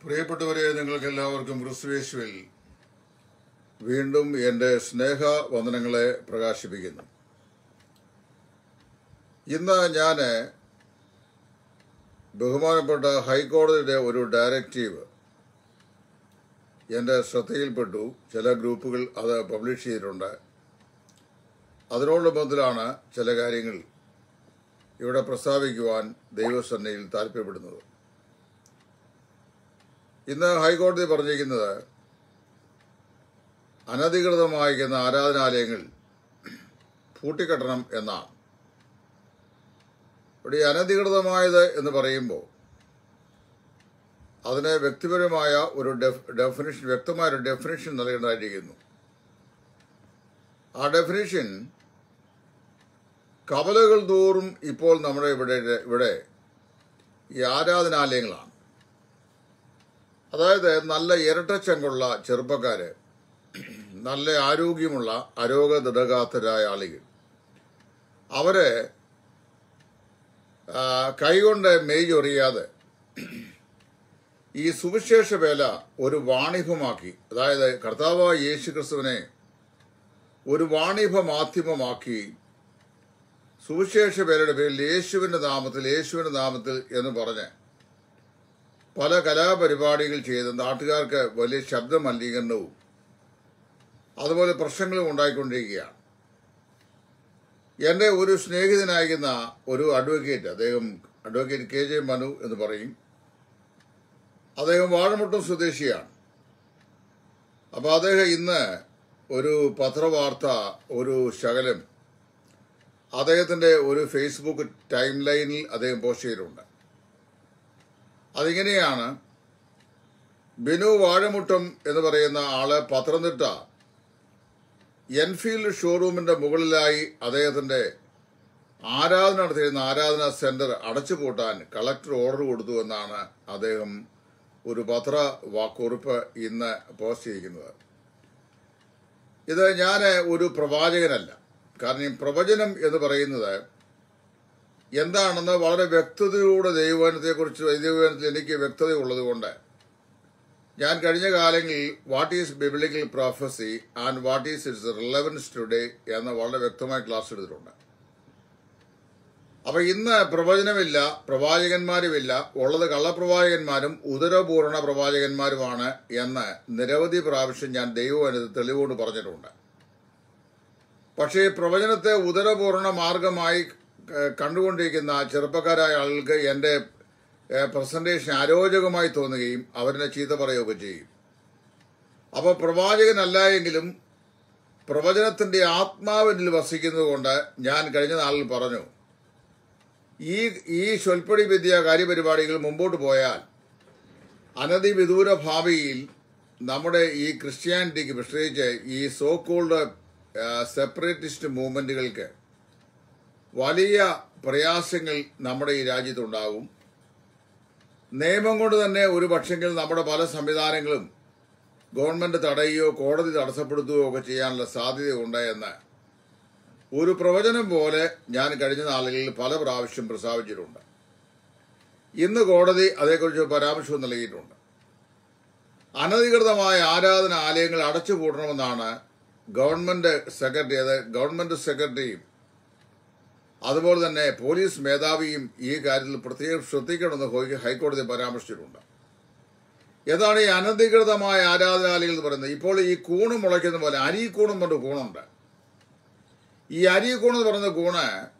പ്രിയപ്പെട്ടവരെ നിങ്ങൾക്ക് എല്ലാവർക്കും ക്രിസ്തുവേശുവിൽ വീണ്ടും എൻ്റെ സ്നേഹ വന്ദനങ്ങളെ പ്രകാശിപ്പിക്കുന്നു ഇന്ന് ഞാൻ ബഹുമാനപ്പെട്ട ഹൈക്കോടതിയുടെ ഒരു ഡയറക്റ്റീവ് എൻ്റെ ശ്രദ്ധയിൽപ്പെട്ടു ചില ഗ്രൂപ്പുകൾ അത് പബ്ലിഷ് ചെയ്തിട്ടുണ്ട് അതിനോട് ബന്ധത്തിലാണ് ചില കാര്യങ്ങൾ ഇവിടെ പ്രസ്താവിക്കുവാൻ ദൈവസന്നയിൽ താല്പര്യപ്പെടുന്നത് ഇന്ന് ഹൈക്കോടതി പറഞ്ഞിരിക്കുന്നത് അനധികൃതമായിരിക്കുന്ന ആരാധനാലയങ്ങൾ പൂട്ടിക്കെട്ടണം എന്നാണ് ഇവിടെ ഈ അനധികൃതമായത് എന്ന് പറയുമ്പോൾ അതിന് വ്യക്തിപരമായ ഒരു ഡെഫിനിഷൻ വ്യക്തമായ ഒരു ഡെഫിനിഷൻ നൽകേണ്ടതായിരിക്കുന്നു ആ ഡെഫിനിഷൻ കവലകൾ തോറും ഇപ്പോൾ നമ്മുടെ ഇവിടെ ഇവിടെ ഈ ആരാധനാലയങ്ങളാണ് അതായത് നല്ല ഇരട്ടച്ചങ്കുള്ള ചെറുപ്പക്കാര് നല്ല ആരോഗ്യമുള്ള അരോഗദൃഢഗാത്തരായ ആളുകൾ അവര് ആ, കൈകൊണ്ട് മെയ്യൊറിയാതെ ഈ സുവിശേഷ വേല ഒരു വാണിഭമാക്കി അതായത് കർത്താവ് യേശു ക്രിസ്തുവിനെ ഒരു വാണിഭ മാധ്യമമാക്കി സുവിശേഷ വേലയുടെ പേരിൽ യേശുവിന്റെ നാമത്തിൽ യേശുവിന്റെ നാമത്തിൽ എന്ന് പറഞ്ഞ് പല കലാപരിപാടികൾ ചെയ്ത് നാട്ടുകാർക്ക് വലിയ ശബ്ദ മലിനീകരണവും അതുപോലെ പ്രശ്നങ്ങളും ഉണ്ടായിക്കൊണ്ടിരിക്കുകയാണ് എൻ്റെ ഒരു സ്നേഹിതനായിരുന്ന ഒരു അഡ്വക്കേറ്റ് അദ്ദേഹം അഡ്വക്കേറ്റ് കെ ജെ മനു എന്ന് പറയും അദ്ദേഹം വാഴമുട്ടം സ്വദേശിയാണ് അപ്പോൾ അദ്ദേഹം ഇന്ന് ഒരു പത്രവാർത്ത ഒരു ശകലം അദ്ദേഹത്തിൻ്റെ ഒരു ഫേസ്ബുക്ക് ടൈം ലൈനിൽ അദ്ദേഹം പോസ്റ്റ് ചെയ്തിട്ടുണ്ട് അതിങ്ങനെയാണ് ബിനു വാഴമുട്ടം എന്ന് പറയുന്ന ആള് പത്തനംതിട്ട എൻഫീൽഡ് ഷോറൂമിന്റെ മുകളിലായി അദ്ദേഹത്തിന്റെ ആരാധന നടത്തിയിരുന്ന ആരാധനാ സെന്റർ അടച്ചുപൂട്ടാൻ കളക്ടർ ഓർഡർ കൊടുത്തു എന്നാണ് അദ്ദേഹം ഒരു പത്ര വാക്കുറിപ്പ് ഇന്ന് പോസ്റ്റ് ചെയ്തിരിക്കുന്നത് ഇത് ഞാൻ ഒരു പ്രവാചകനല്ല കാരണം ഈ പ്രവചനം എന്ന് പറയുന്നത് എന്താണെന്ന് വളരെ വ്യക്തതയോടെ ദൈവവചനത്തെക്കുറിച്ച് ദൈവവചനത്തിൽ എനിക്ക് വ്യക്തത ഉള്ളതുകൊണ്ട് ഞാൻ കഴിഞ്ഞ കാലങ്ങളിൽ what is biblical prophecy and what is its relevance today എന്ന് വളരെ വ്യക്തമായി ക്ലാസ് എടുത്തിട്ടുണ്ട് അപ്പൊ ഇന്ന് പ്രവചനമില്ല പ്രവാചകന്മാരുമില്ല ഉള്ളത് കള്ളപ്രവാചകന്മാരും ഉദരപൂർണ പ്രവാചകന്മാരുമാണ് എന്ന് നിരവധി പ്രാവശ്യം ഞാൻ ദൈവവചനത്തിൽ തെളിവുകൊണ്ട് പറഞ്ഞിട്ടുണ്ട് പക്ഷേ പ്രവചനത്തെ ഉദരപൂർണ മാർഗമായി ഏഹ്, കണ്ടുകൊണ്ടിരിക്കുന്ന ചെറുപ്പക്കാരായ ആളുകൾക്ക് എൻ്റെ പ്രസന്റേഷൻ അരോചകമായി തോന്നുകയും അവരിനെ ചീത്ത പറയുകയൊക്കെ ചെയ്യും അപ്പോൾ പ്രവാചകനല്ല എങ്കിലും പ്രവചനത്തിന്റെ ആത്മാവിനിൽ വസിക്കുന്നതുകൊണ്ട് ഞാൻ കഴിഞ്ഞ നാളിൽ പറഞ്ഞു ഈ ഈ സ്വൽപ്പടി വിദ്യ കാര്യപരിപാടികൾ മുമ്പോട്ട് പോയാൽ അനധിവിദൂര ഭാവിയിൽ നമ്മുടെ ഈ ക്രിസ്ത്യാനിറ്റിക്ക് പ്രത്യേകിച്ച് ഈ സോ കോൾഡ് സെപ്പറേറ്റിസ്റ്റ് മൂവ്മെന്റുകൾക്ക് വലിയ പ്രയാസങ്ങൾ നമ്മുടെ ഈ രാജ്യത്തുണ്ടാകും നിയമം കൊണ്ട് തന്നെ ഒരു പക്ഷെങ്കിൽ നമ്മുടെ പല സംവിധാനങ്ങളും ഗവൺമെന്റ് തടയുകയോ കോടതി തടസ്സപ്പെടുത്തുകയോ ഒക്കെ ചെയ്യാനുള്ള സാധ്യതയുണ്ട് എന്ന് ഒരു പ്രവചനം പോലെ ഞാൻ കഴിഞ്ഞ നാളുകളിൽ പല പ്രാവശ്യം പ്രസ്താവിച്ചിട്ടുണ്ട് ഇന്ന് കോടതി അതേക്കുറിച്ച് പരാമർശം നൽകിയിട്ടുണ്ട് അനധികൃതമായ ആരാധന ആലയങ്ങൾ അടച്ചുപൂട്ടണമെന്നാണ് ഗവൺമെന്റ് സെക്രട്ടറി അത് ഗവൺമെന്റ് സെക്രട്ടറിയും അതുപോലെ തന്നെ പോലീസ് മേധാവിയും ഈ കാര്യത്തിൽ പ്രത്യേകം ശ്രദ്ധിക്കണമെന്ന് ഹോയ്- ഹൈക്കോടതി പരാമർശിച്ചിട്ടുണ്ട് ഏതാണ് ഈ അനധികൃതമായ ആരാധനാലയങ്ങൾ എന്ന് പറയുന്നത് ഇപ്പോൾ ഈ കൂണ് മുളയ്ക്കുന്ന പോലെ അരിക്കൂണും കൊണ്ട് കൂണുണ്ട് ഈ അരിക്കൂൺ എന്ന് പറയുന്ന കൂണ്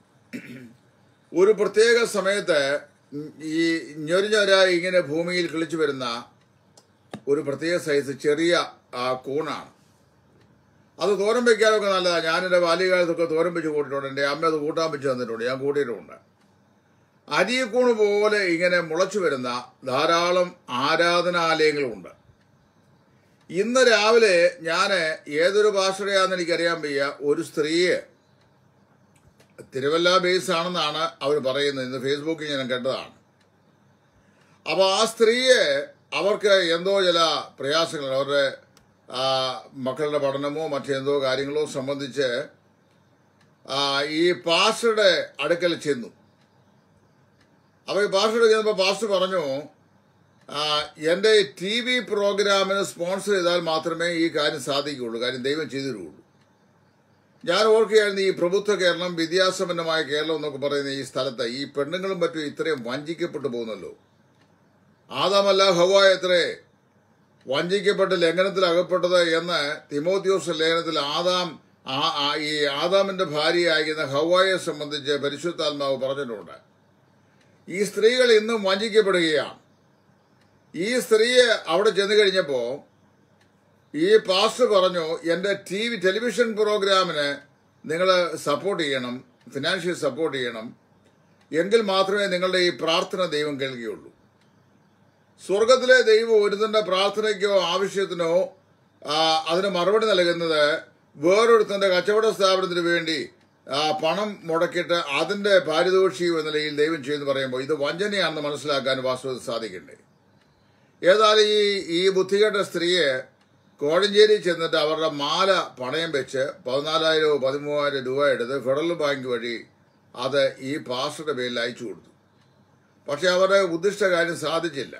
ഒരു പ്രത്യേക സമയത്ത് ഈ ഞൊരിഞ്ഞൊര ഇങ്ങനെ ഭൂമിയിൽ കിളിച്ചു വരുന്ന ഒരു പ്രത്യേക സൈസ് ചെറിയ ആ കൂണാണ് അത് തോരൻ വെക്കാനൊക്കെ നല്ലതാണ് ഞാൻ എൻ്റെ ബാല്യകാലത്തൊക്കെ തോരൻ വെച്ച് കൂട്ടിയിട്ടുണ്ട് എൻ്റെ അമ്മ അത് കൂട്ടാൻ വെച്ച് തന്നിട്ടുണ്ട് ഞാൻ കൂട്ടിയിട്ടുമുണ്ട് അരിയക്കൂണ് പോലെ ഇങ്ങനെ മുളച്ചു വരുന്ന ധാരാളം ആരാധനാലയങ്ങളുണ്ട് ഇന്ന് രാവിലെ ഞാൻ ഏതൊരു ഭാഷയുടെയാണെന്ന് എനിക്കറിയാൻ വയ്യ ഒരു സ്ത്രീയെ തിരുവല്ല ബേസ് ആണെന്നാണ് അവർ പറയുന്നത് ഇന്ന് ഫേസ്ബുക്കിൽ ഞാൻ കേട്ടതാണ് അപ്പോൾ ആ സ്ത്രീയെ അവർക്ക് എന്തോ ചില പ്രയാസങ്ങൾ അവരുടെ ആ, മക്കളുടെ പഠനമോ മറ്റെന്തോ കാര്യങ്ങളോ സംബന്ധിച്ച് ആ, ഈ പാസ്റ്ററുടെ അടുക്കൽ ചെന്നു അപ്പോൾ ഈ പാസ്റ്റർ ചെന്നപ്പോൾ പാസ്റ്റർ പറഞ്ഞു ആ, എൻ്റെ ടി വി പ്രോഗ്രാമിന് സ്പോൺസർ ചെയ്താൽ മാത്രമേ ഈ കാര്യം സാധിക്കുകയുള്ളൂ കാര്യം ദൈവം ചെയ്തു തരുള്ളൂ ഞാൻ ഓർക്കുകയായിരുന്നു ഈ പ്രബുദ്ധ കേരളം വിദ്യാസമ്പന്നമായ കേരളം എന്നൊക്കെ പറയുന്ന ഈ സ്ഥലത്ത് ഈ പെണ്ണുങ്ങളും മറ്റും ഇത്രയും വഞ്ചിക്കപ്പെട്ടു പോകുന്നല്ലോ ആദാമല്ല ഹവായ എത്രേ വഞ്ചിക്കപ്പെട്ട് ലംഘനത്തിൽ അകപ്പെട്ടത് എന്ന് തിമോത്യോസ് ലേഖനത്തിൽ ആദാം ആ- ആ- ഈ ആദാമിന്റെ ഭാര്യയായിരുന്ന ഹവായെ സംബന്ധിച്ച് പരിശുദ്ധാത്മാവ് പറഞ്ഞിട്ടുണ്ട് ഈ സ്ത്രീകൾ ഇന്നും വഞ്ചിക്കപ്പെടുകയാണ് ഈ സ്ത്രീയെ അവിടെ ചെന്ന് കഴിഞ്ഞപ്പോ ഈ പാസ്റ്റർ പറഞ്ഞു എൻ്റെ ടി വി ടെലിവിഷൻ പ്രോഗ്രാമിന് നിങ്ങൾ സപ്പോർട്ട് ചെയ്യണം ഫിനാൻഷ്യൽ സപ്പോർട്ട് ചെയ്യണം എങ്കിൽ മാത്രമേ നിങ്ങളുടെ ഈ പ്രാർത്ഥന ദൈവം കേൾക്കുകയുള്ളൂ സ്വർഗത്തിലെ ദൈവം ഒരുത്തന്റെ പ്രാർത്ഥനയ്ക്കോ ആവശ്യത്തിനോ ആ, അതിന് മറുപടി നൽകുന്നത് വേറൊരുത്തന്റെ കച്ചവട സ്ഥാപനത്തിന് വേണ്ടി ആ, പണം മുടക്കിയിട്ട് അതിന്റെ പാരിതോഷികം എന്ന നിലയിൽ ദൈവം ചെയ്യുമെന്ന് പറയുമ്പോൾ ഇത് വഞ്ചനയാണെന്ന് മനസ്സിലാക്കാൻ വാസ്തവത്തിൽ സാധിക്കണ്ടേ ഏതായാലും ഈ ഈ ബുദ്ധികെട്ട സ്ത്രീയെ കോഴഞ്ചേരി ചെന്നിട്ട് അവരുടെ മാല പണയം വെച്ച് പതിനാലായിരമോ പതിമൂവായിരം രൂപ എടുത്ത് ഫെഡറൽ ബാങ്ക് വഴി അത് ഈ പാസ്റ്ററുടെ പേരിൽ അയച്ചു കൊടുത്തു പക്ഷെ അവരുടെ ഉദ്ദിഷ്ട കാര്യം സാധിച്ചില്ല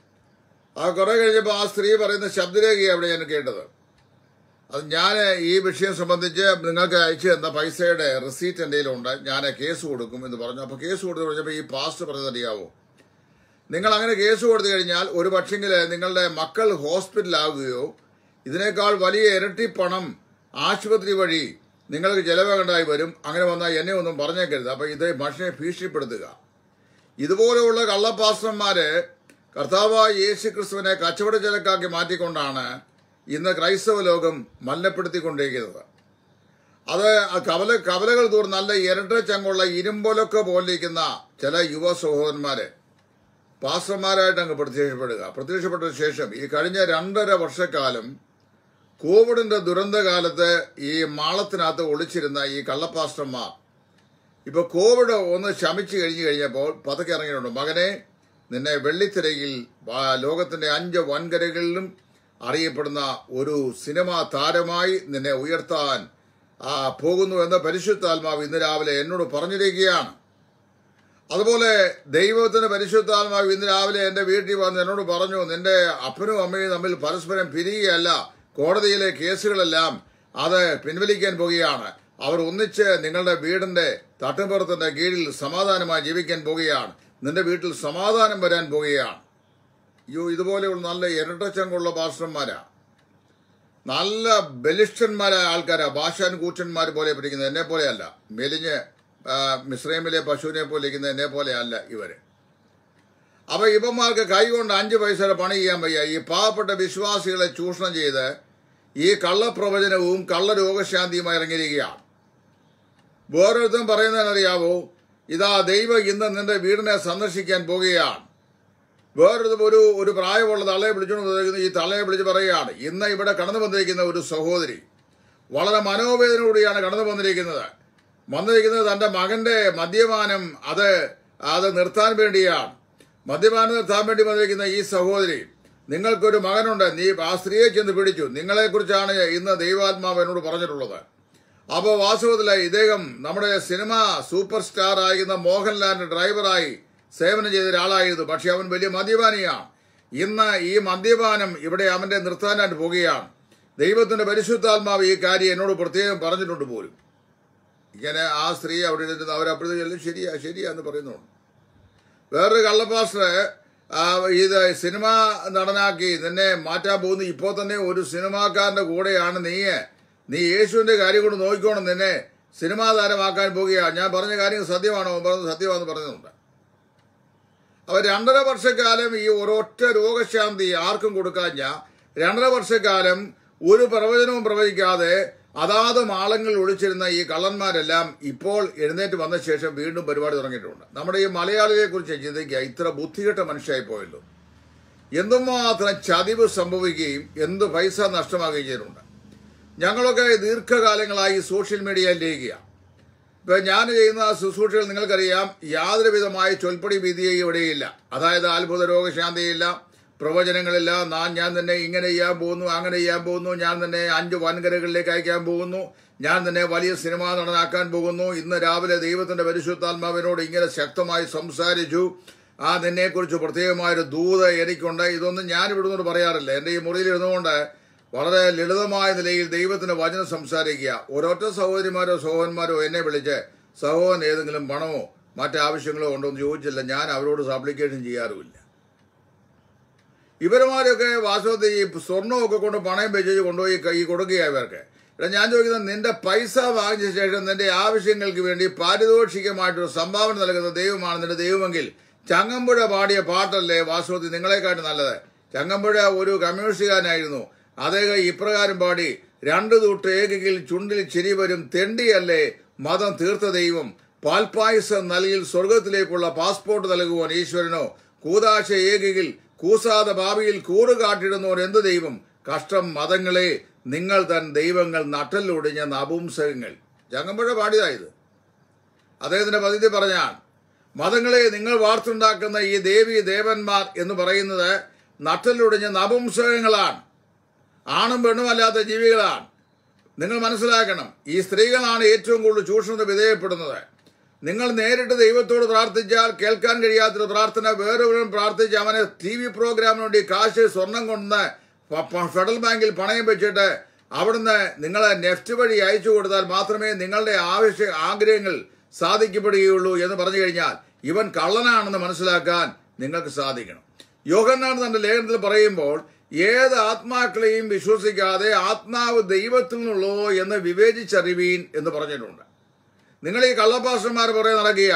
ആ കുറെ കഴിഞ്ഞപ്പോൾ ആ സ്ത്രീ പറയുന്ന ശബ്ദരേഖയാണ് അവിടെ ഞാൻ കേട്ടത് അത് ഞാൻ ഈ വിഷയം സംബന്ധിച്ച് നിങ്ങൾക്ക് അയച്ചു തന്ന പൈസയുടെ റെസീറ്റ് എൻ്റെ കയ്യിലുണ്ട് ഞാൻ കേസ് കൊടുക്കും എന്ന് പറഞ്ഞു അപ്പോൾ കേസ് കൊടുത്തു കഴിഞ്ഞപ്പോൾ ഈ പാസ്റ്റ് പറഞ്ഞതറിയാവോ നിങ്ങൾ അങ്ങനെ കേസ് കൊടുത്തു കഴിഞ്ഞാൽ ഒരു പക്ഷെങ്കിൽ നിങ്ങളുടെ മക്കൾ ഹോസ്പിറ്റലാകുകയോ ഇതിനേക്കാൾ വലിയ ഇരട്ടി പണം ആശുപത്രി വഴി നിങ്ങൾക്ക് ചെലവാകേണ്ടതായി വരും അങ്ങനെ വന്നാൽ എന്നെ ഒന്നും പറഞ്ഞേക്കരുത് അപ്പം ഇത് മനുഷ്യനെ ഭീഷണിപ്പെടുത്തുക ഇതുപോലെയുള്ള കള്ളപ്പാസ്റ്റർമാര് കർത്താവായ യേശു ക്രിസ്തുവിനെ കച്ചവട ചെലക്കാക്കി മാറ്റിക്കൊണ്ടാണ് ഇന്ന് ക്രൈസ്തവ ലോകം മലിനപ്പെടുത്തിക്കൊണ്ടിരിക്കുന്നത് അത് ആ കവല കവലകൾ തോറും നല്ല ഇരട്ട ചങ്കുള്ള ഇരുമ്പൊലൊക്കെ പോലിരിക്കുന്ന ചില യുവ സഹോദരന്മാര് പാസ്റ്റർമാരായിട്ട് അങ്ങ് പ്രത്യക്ഷപ്പെടുക പ്രത്യക്ഷപ്പെട്ട ശേഷം ഈ കഴിഞ്ഞ രണ്ടര വർഷക്കാലം കോവിഡിന്റെ ദുരന്തകാലത്ത് ഈ മാളത്തിനകത്ത് ഒളിച്ചിരുന്ന ഈ കള്ളപ്പാസ്റ്റർമാർ ഇപ്പൊ കോവിഡ് ഒന്ന് ശമിച്ചു കഴിഞ്ഞു കഴിഞ്ഞപ്പോൾ പതുക്കെ ഇറങ്ങിയിട്ടുണ്ട് മകനെ നിന്നെ വെള്ളിത്തിരയിൽ ആ, ലോകത്തിന്റെ അഞ്ച് വൻകരകളിലും അറിയപ്പെടുന്ന ഒരു സിനിമാ താരമായി നിന്നെ ഉയർത്താൻ ആ, പോകുന്നു എന്ന് പരിശുദ്ധാത്മാവ് ഇന്ന് രാവിലെ എന്നോട് പറഞ്ഞിരിക്കുകയാണ് അതുപോലെ ദൈവത്തിന്റെ പരിശുദ്ധാത്മാവ് ഇന്ന് രാവിലെ എന്റെ വീട്ടിൽ വന്ന് എന്നോട് പറഞ്ഞു നിന്റെ അപ്പനും അമ്മയും തമ്മിൽ പരസ്പരം പിരിയുകയല്ല കോടതിയിലെ കേസുകളെല്ലാം അത് പിൻവലിക്കാൻ പോകുകയാണ് അവർ ഒന്നിച്ച് നിങ്ങളുടെ വീടിന്റെ തട്ടുപുറത്തിന്റെ കീഴിൽ സമാധാനമായി ജീവിക്കാൻ പോകുകയാണ് നിന്റെ വീട്ടിൽ സമാധാനം വരാൻ പോകുകയാണ് അയ്യോ ഇതുപോലെയുള്ള നല്ല ഇരട്ടച്ചങ്കുള്ള പാസ്റ്റർമാരാ നല്ല ബലിഷ്ഠന്മാരായ ആൾക്കാരാ ഭാഷാൻ കൂച്ചന്മാർ പോലെ പഠിക്കുന്നത് എന്നെ പോലെയല്ല മെലിഞ്ഞ് ആ, മിസ്രൈമിലെ പശുവിനെ പോലെ ഇരിക്കുന്ന എന്നെ പോലെ അല്ല ഇവര് അപ്പൊ ഇവന്മാർക്ക് കൈകൊണ്ട് അഞ്ച് പൈസയുടെ പണി ചെയ്യാൻ വയ്യ ഈ പാവപ്പെട്ട വിശ്വാസികളെ ചൂഷണം ചെയ്ത് ഈ കള്ളപ്രവചനവും കള്ളരോഗശാന്തിയുമായി ഇറങ്ങിയിരിക്കുകയാണ് വേറൊരുത്തൻ പറയുന്നതിനറിയാവോ ഇതാ ദൈവം ഇന്ന് നിന്റെ വീടിനെ സന്ദർശിക്കാൻ പോകുകയാണ് വേറൊരു ഒരു ഒരു പ്രായമുള്ള തള്ളയെ വിളിച്ചുകൊണ്ട് വന്നിരിക്കുന്നു ഈ തള്ളയെ വിളിച്ച് പറയുകയാണ് ഇന്ന് ഇവിടെ കടന്നു വന്നിരിക്കുന്ന ഒരു സഹോദരി വളരെ മനോവേദനയോടെയാണ് കടന്നു വന്നിരിക്കുന്നത് വന്നിരിക്കുന്നത് തന്റെ മകന്റെ മദ്യപാനം അത് അത് നിർത്താൻ വേണ്ടിയാണ് മദ്യപാനം നിർത്താൻ വേണ്ടി വന്നിരിക്കുന്ന ഈ സഹോദരി നിങ്ങൾക്കൊരു മകനുണ്ട് നീ ആ സ്ത്രീയെ ചെന്ന് പിടിച്ചു നിങ്ങളെക്കുറിച്ചാണ് ഇന്ന് ദൈവാത്മാവ് എന്നോട് പറഞ്ഞിട്ടുള്ളത് അപ്പോൾ വാസ്തവത്തിൽ ഇദ്ദേഹം നമ്മുടെ സിനിമ സൂപ്പർ സ്റ്റാർ ആയിരുന്ന മോഹൻലാലിന്റെ ഡ്രൈവറായി സേവനം ചെയ്ത ഒരാളായിരുന്നു പക്ഷെ അവൻ വലിയ മദ്യപാനിയാണ് ഇന്ന് ഈ മദ്യപാനം ഇവിടെ അവന്റെ നിർത്താനായിട്ട് പോവുകയാണ് ദൈവത്തിന്റെ പരിശുദ്ധാത്മാവ് ഈ കാര്യം എന്നോട് പ്രത്യേകം പറഞ്ഞിട്ടുണ്ട് പോലും ഇങ്ങനെ ആ സ്ത്രീ അവിടെ ഇരുന്ന് അവരപ്പോഴത്തേക്കും ശരിയാ ശരിയാ എന്ന് പറയുന്നുണ്ട് വേറൊരു കള്ളപ്പാസ്റ്റർ ആ, ഇത് സിനിമ നടനാക്കി നിന്നെ മാറ്റാൻ പോകുന്നു ഇപ്പോൾ തന്നെ ഒരു സിനിമാക്കാരന്റെ കൂടെയാണ് നീ നീ യേശുവിന്റെ കാര്യം കൊണ്ട് നോക്കിക്കോണം നിന്നെ സിനിമാ താരമാക്കാൻ പോകുകയാണ് ഞാൻ പറഞ്ഞ കാര്യം സത്യമാണോ അവൻ പറഞ്ഞത് സത്യമാണെന്ന് പറഞ്ഞതുണ്ട് അപ്പൊ രണ്ടര വർഷക്കാലം ഈ ഒരൊറ്റ രോഗശാന്തി ആർക്കും കൊടുക്കാൻ ഞാൻ രണ്ടര വർഷക്കാലം ഒരു പ്രവചനവും പ്രവചിക്കാതെ അതാത് മാളങ്ങളിൽ ഒളിച്ചിരുന്ന ഈ കള്ളന്മാരെല്ലാം ഇപ്പോൾ എഴുന്നേറ്റ് വന്ന ശേഷം വീണ്ടും പരിപാടി തുടങ്ങിയിട്ടുണ്ട് നമ്മുടെ ഈ മലയാളികളെ കുറിച്ച് ചിന്തിക്കുക ഇത്ര ബുദ്ധികെട്ട മനുഷ്യരായി പോയല്ലോ എന്തുമാത്രം ചതിവ് സംഭവിക്കുകയും എന്ത് പൈസ നഷ്ടമാകുകയും ചെയ്തിട്ടുണ്ട് ഞങ്ങളൊക്കെ ദീർഘകാലങ്ങളായി സോഷ്യൽ മീഡിയയിൽ ലയിക്കുക ഇപ്പൊ ഞാൻ ചെയ്യുന്ന ശുശ്രൂഷകൾ നിങ്ങൾക്കറിയാം യാതൊരു വിധമായ ചൊൽപ്പടി വിധിയും ഇവിടെയില്ല അതായത് അത്ഭുത രോഗശാന്തിയില്ല പ്രവചനങ്ങളില്ല നാൻ ഞാൻ തന്നെ ഇങ്ങനെ ചെയ്യാൻ പോകുന്നു അങ്ങനെ ചെയ്യാൻ പോകുന്നു ഞാൻ തന്നെ അഞ്ച് വൻകരകളിലേക്ക് അയക്കാൻ പോകുന്നു ഞാൻ തന്നെ വലിയ സിനിമാ നടനാക്കാൻ പോകുന്നു ഇന്ന് രാവിലെ ദൈവത്തിന്റെ പരിശുദ്ധാത്മാവിനോട് ഇങ്ങനെ ശക്തമായി സംസാരിച്ചു ആ നിന്നെക്കുറിച്ച് പ്രത്യേകമായൊരു ദൂത് എനിക്കുണ്ട് ഇതൊന്നും ഞാൻ ഇവിടുന്ന് പറയാറില്ല എൻ്റെ ഈ മുറിയിൽ ഇരുന്നുകൊണ്ട് വളരെ ലളിതമായ നിലയിൽ ദൈവത്തിന്റെ വചനം സംസാരിക്കുക ഒരൊറ്റ സഹോദരിമാരോ സഹോദരന്മാരോ എന്നെ വിളിച്ച് സഹോദരൻ ഏതെങ്കിലും പണമോ മറ്റാവശ്യങ്ങളോ ഉണ്ടോ എന്ന് ചോദിച്ചില്ല ഞാൻ അവരോട് സപ്ലിക്കേഷൻ ചെയ്യാറുമില്ല ഇവരുമാരൊക്കെ വാസ്തവത്തിൽ ഈ സ്വർണ്ണമൊക്കെ കൊണ്ട് പണയം വെച്ച് കൊണ്ടുപോയി കൈ കൊടുക്കുക ഇവർക്ക് എടാ ഞാൻ ചോദിക്കുന്നത് നിന്റെ പൈസ വാങ്ങിച്ച ശേഷം നിന്റെ ആവശ്യങ്ങൾക്ക് വേണ്ടി പാരിതോഷികമായിട്ടൊരു സംഭാവന നൽകുന്ന ദൈവമാണ് നിന്റെ ദൈവമെങ്കിൽ ചങ്ങമ്പുഴ പാടിയ പാട്ടല്ലേ വാസ്തവത്തിൽ നിങ്ങളെക്കാട്ട് നല്ലത് ചങ്ങമ്പുഴ ഒരു കമ്മ്യൂണിസ്റ്റുകാരനായിരുന്നു അദ്ദേഹം ഇപ്രകാരം പാടി രണ്ടു തൊട്ട് ഏകയിൽ ചുണ്ടിൽ ചിരി വരും തെണ്ടിയല്ലേ മതം തീർത്ത ദൈവം പാൽപായസം നൽകിൽ സ്വർഗത്തിലേക്കുള്ള പാസ്പോർട്ട് നൽകുവാൻ ഈശ്വരനോ കൂതാശ ഏകയിൽ കൂസാത ഭാവിയിൽ കൂറ് കാട്ടിടുന്നവർ എന്ത് ദൈവം കഷ്ടം മതങ്ങളെ നിങ്ങൾ തൻ ദൈവങ്ങൾ നട്ടലൊടിഞ്ഞ നപുംസകങ്ങൾ ചങ്ങമ്പുഴ പാടിയതായത് അദ്ദേഹത്തിന്റെ പദ്ധതി പറഞ്ഞാൽ മതങ്ങളെ നിങ്ങൾ വാർത്തുണ്ടാക്കുന്ന ഈ ദേവി ദേവന്മാർ എന്ന് പറയുന്നത് നട്ടലൊടിഞ്ഞ നപുംസകങ്ങളാണ് ആണും പെണ്ണുമല്ലാത്ത ജീവികളാണ് നിങ്ങൾ മനസ്സിലാക്കണം ഈ സ്ത്രീകളാണ് ഏറ്റവും കൂടുതൽ ചൂഷണത്തിന് വിധേയപ്പെടുന്നത് നിങ്ങൾ നേരിട്ട് ദൈവത്തോട് പ്രാർത്ഥിച്ചാൽ കേൾക്കാൻ കഴിയാത്തൊരു പ്രാർത്ഥന വേറൊരുവരും പ്രാർത്ഥിച്ച് അവനെ ടി വി പ്രോഗ്രാമിന് വേണ്ടി കാശ് സ്വർണം കൊണ്ടുവന്ന് പ- പ- ഫെഡറൽ ബാങ്കിൽ പണയം വെച്ചിട്ട് അവിടുന്ന് നിങ്ങളെ നെഫ്റ്റ് വഴി അയച്ചു കൊടുത്താൽ മാത്രമേ നിങ്ങളുടെ ആവശ്യ ആഗ്രഹങ്ങൾ സാധിക്കപ്പെടുകയുള്ളൂ എന്ന് പറഞ്ഞു കഴിഞ്ഞാൽ ഇവൻ കള്ളനാണെന്ന് മനസ്സിലാക്കാൻ നിങ്ങൾക്ക് സാധിക്കണം യോഹന്നാണ് തന്റെ ലേഖനത്തിൽ പറയുമ്പോൾ ഏത് ആത്മാക്കളെയും വിശ്വസിക്കാതെ ആത്മാവ് ദൈവത്തിൽ നിന്നുള്ളോ എന്ന് വിവേചിച്ചറിവീൻ എന്ന് പറഞ്ഞിട്ടുണ്ട് നിങ്ങൾ ഈ കള്ളപ്പാസ്റ്റർമാർ പുറകെ നടക്കുക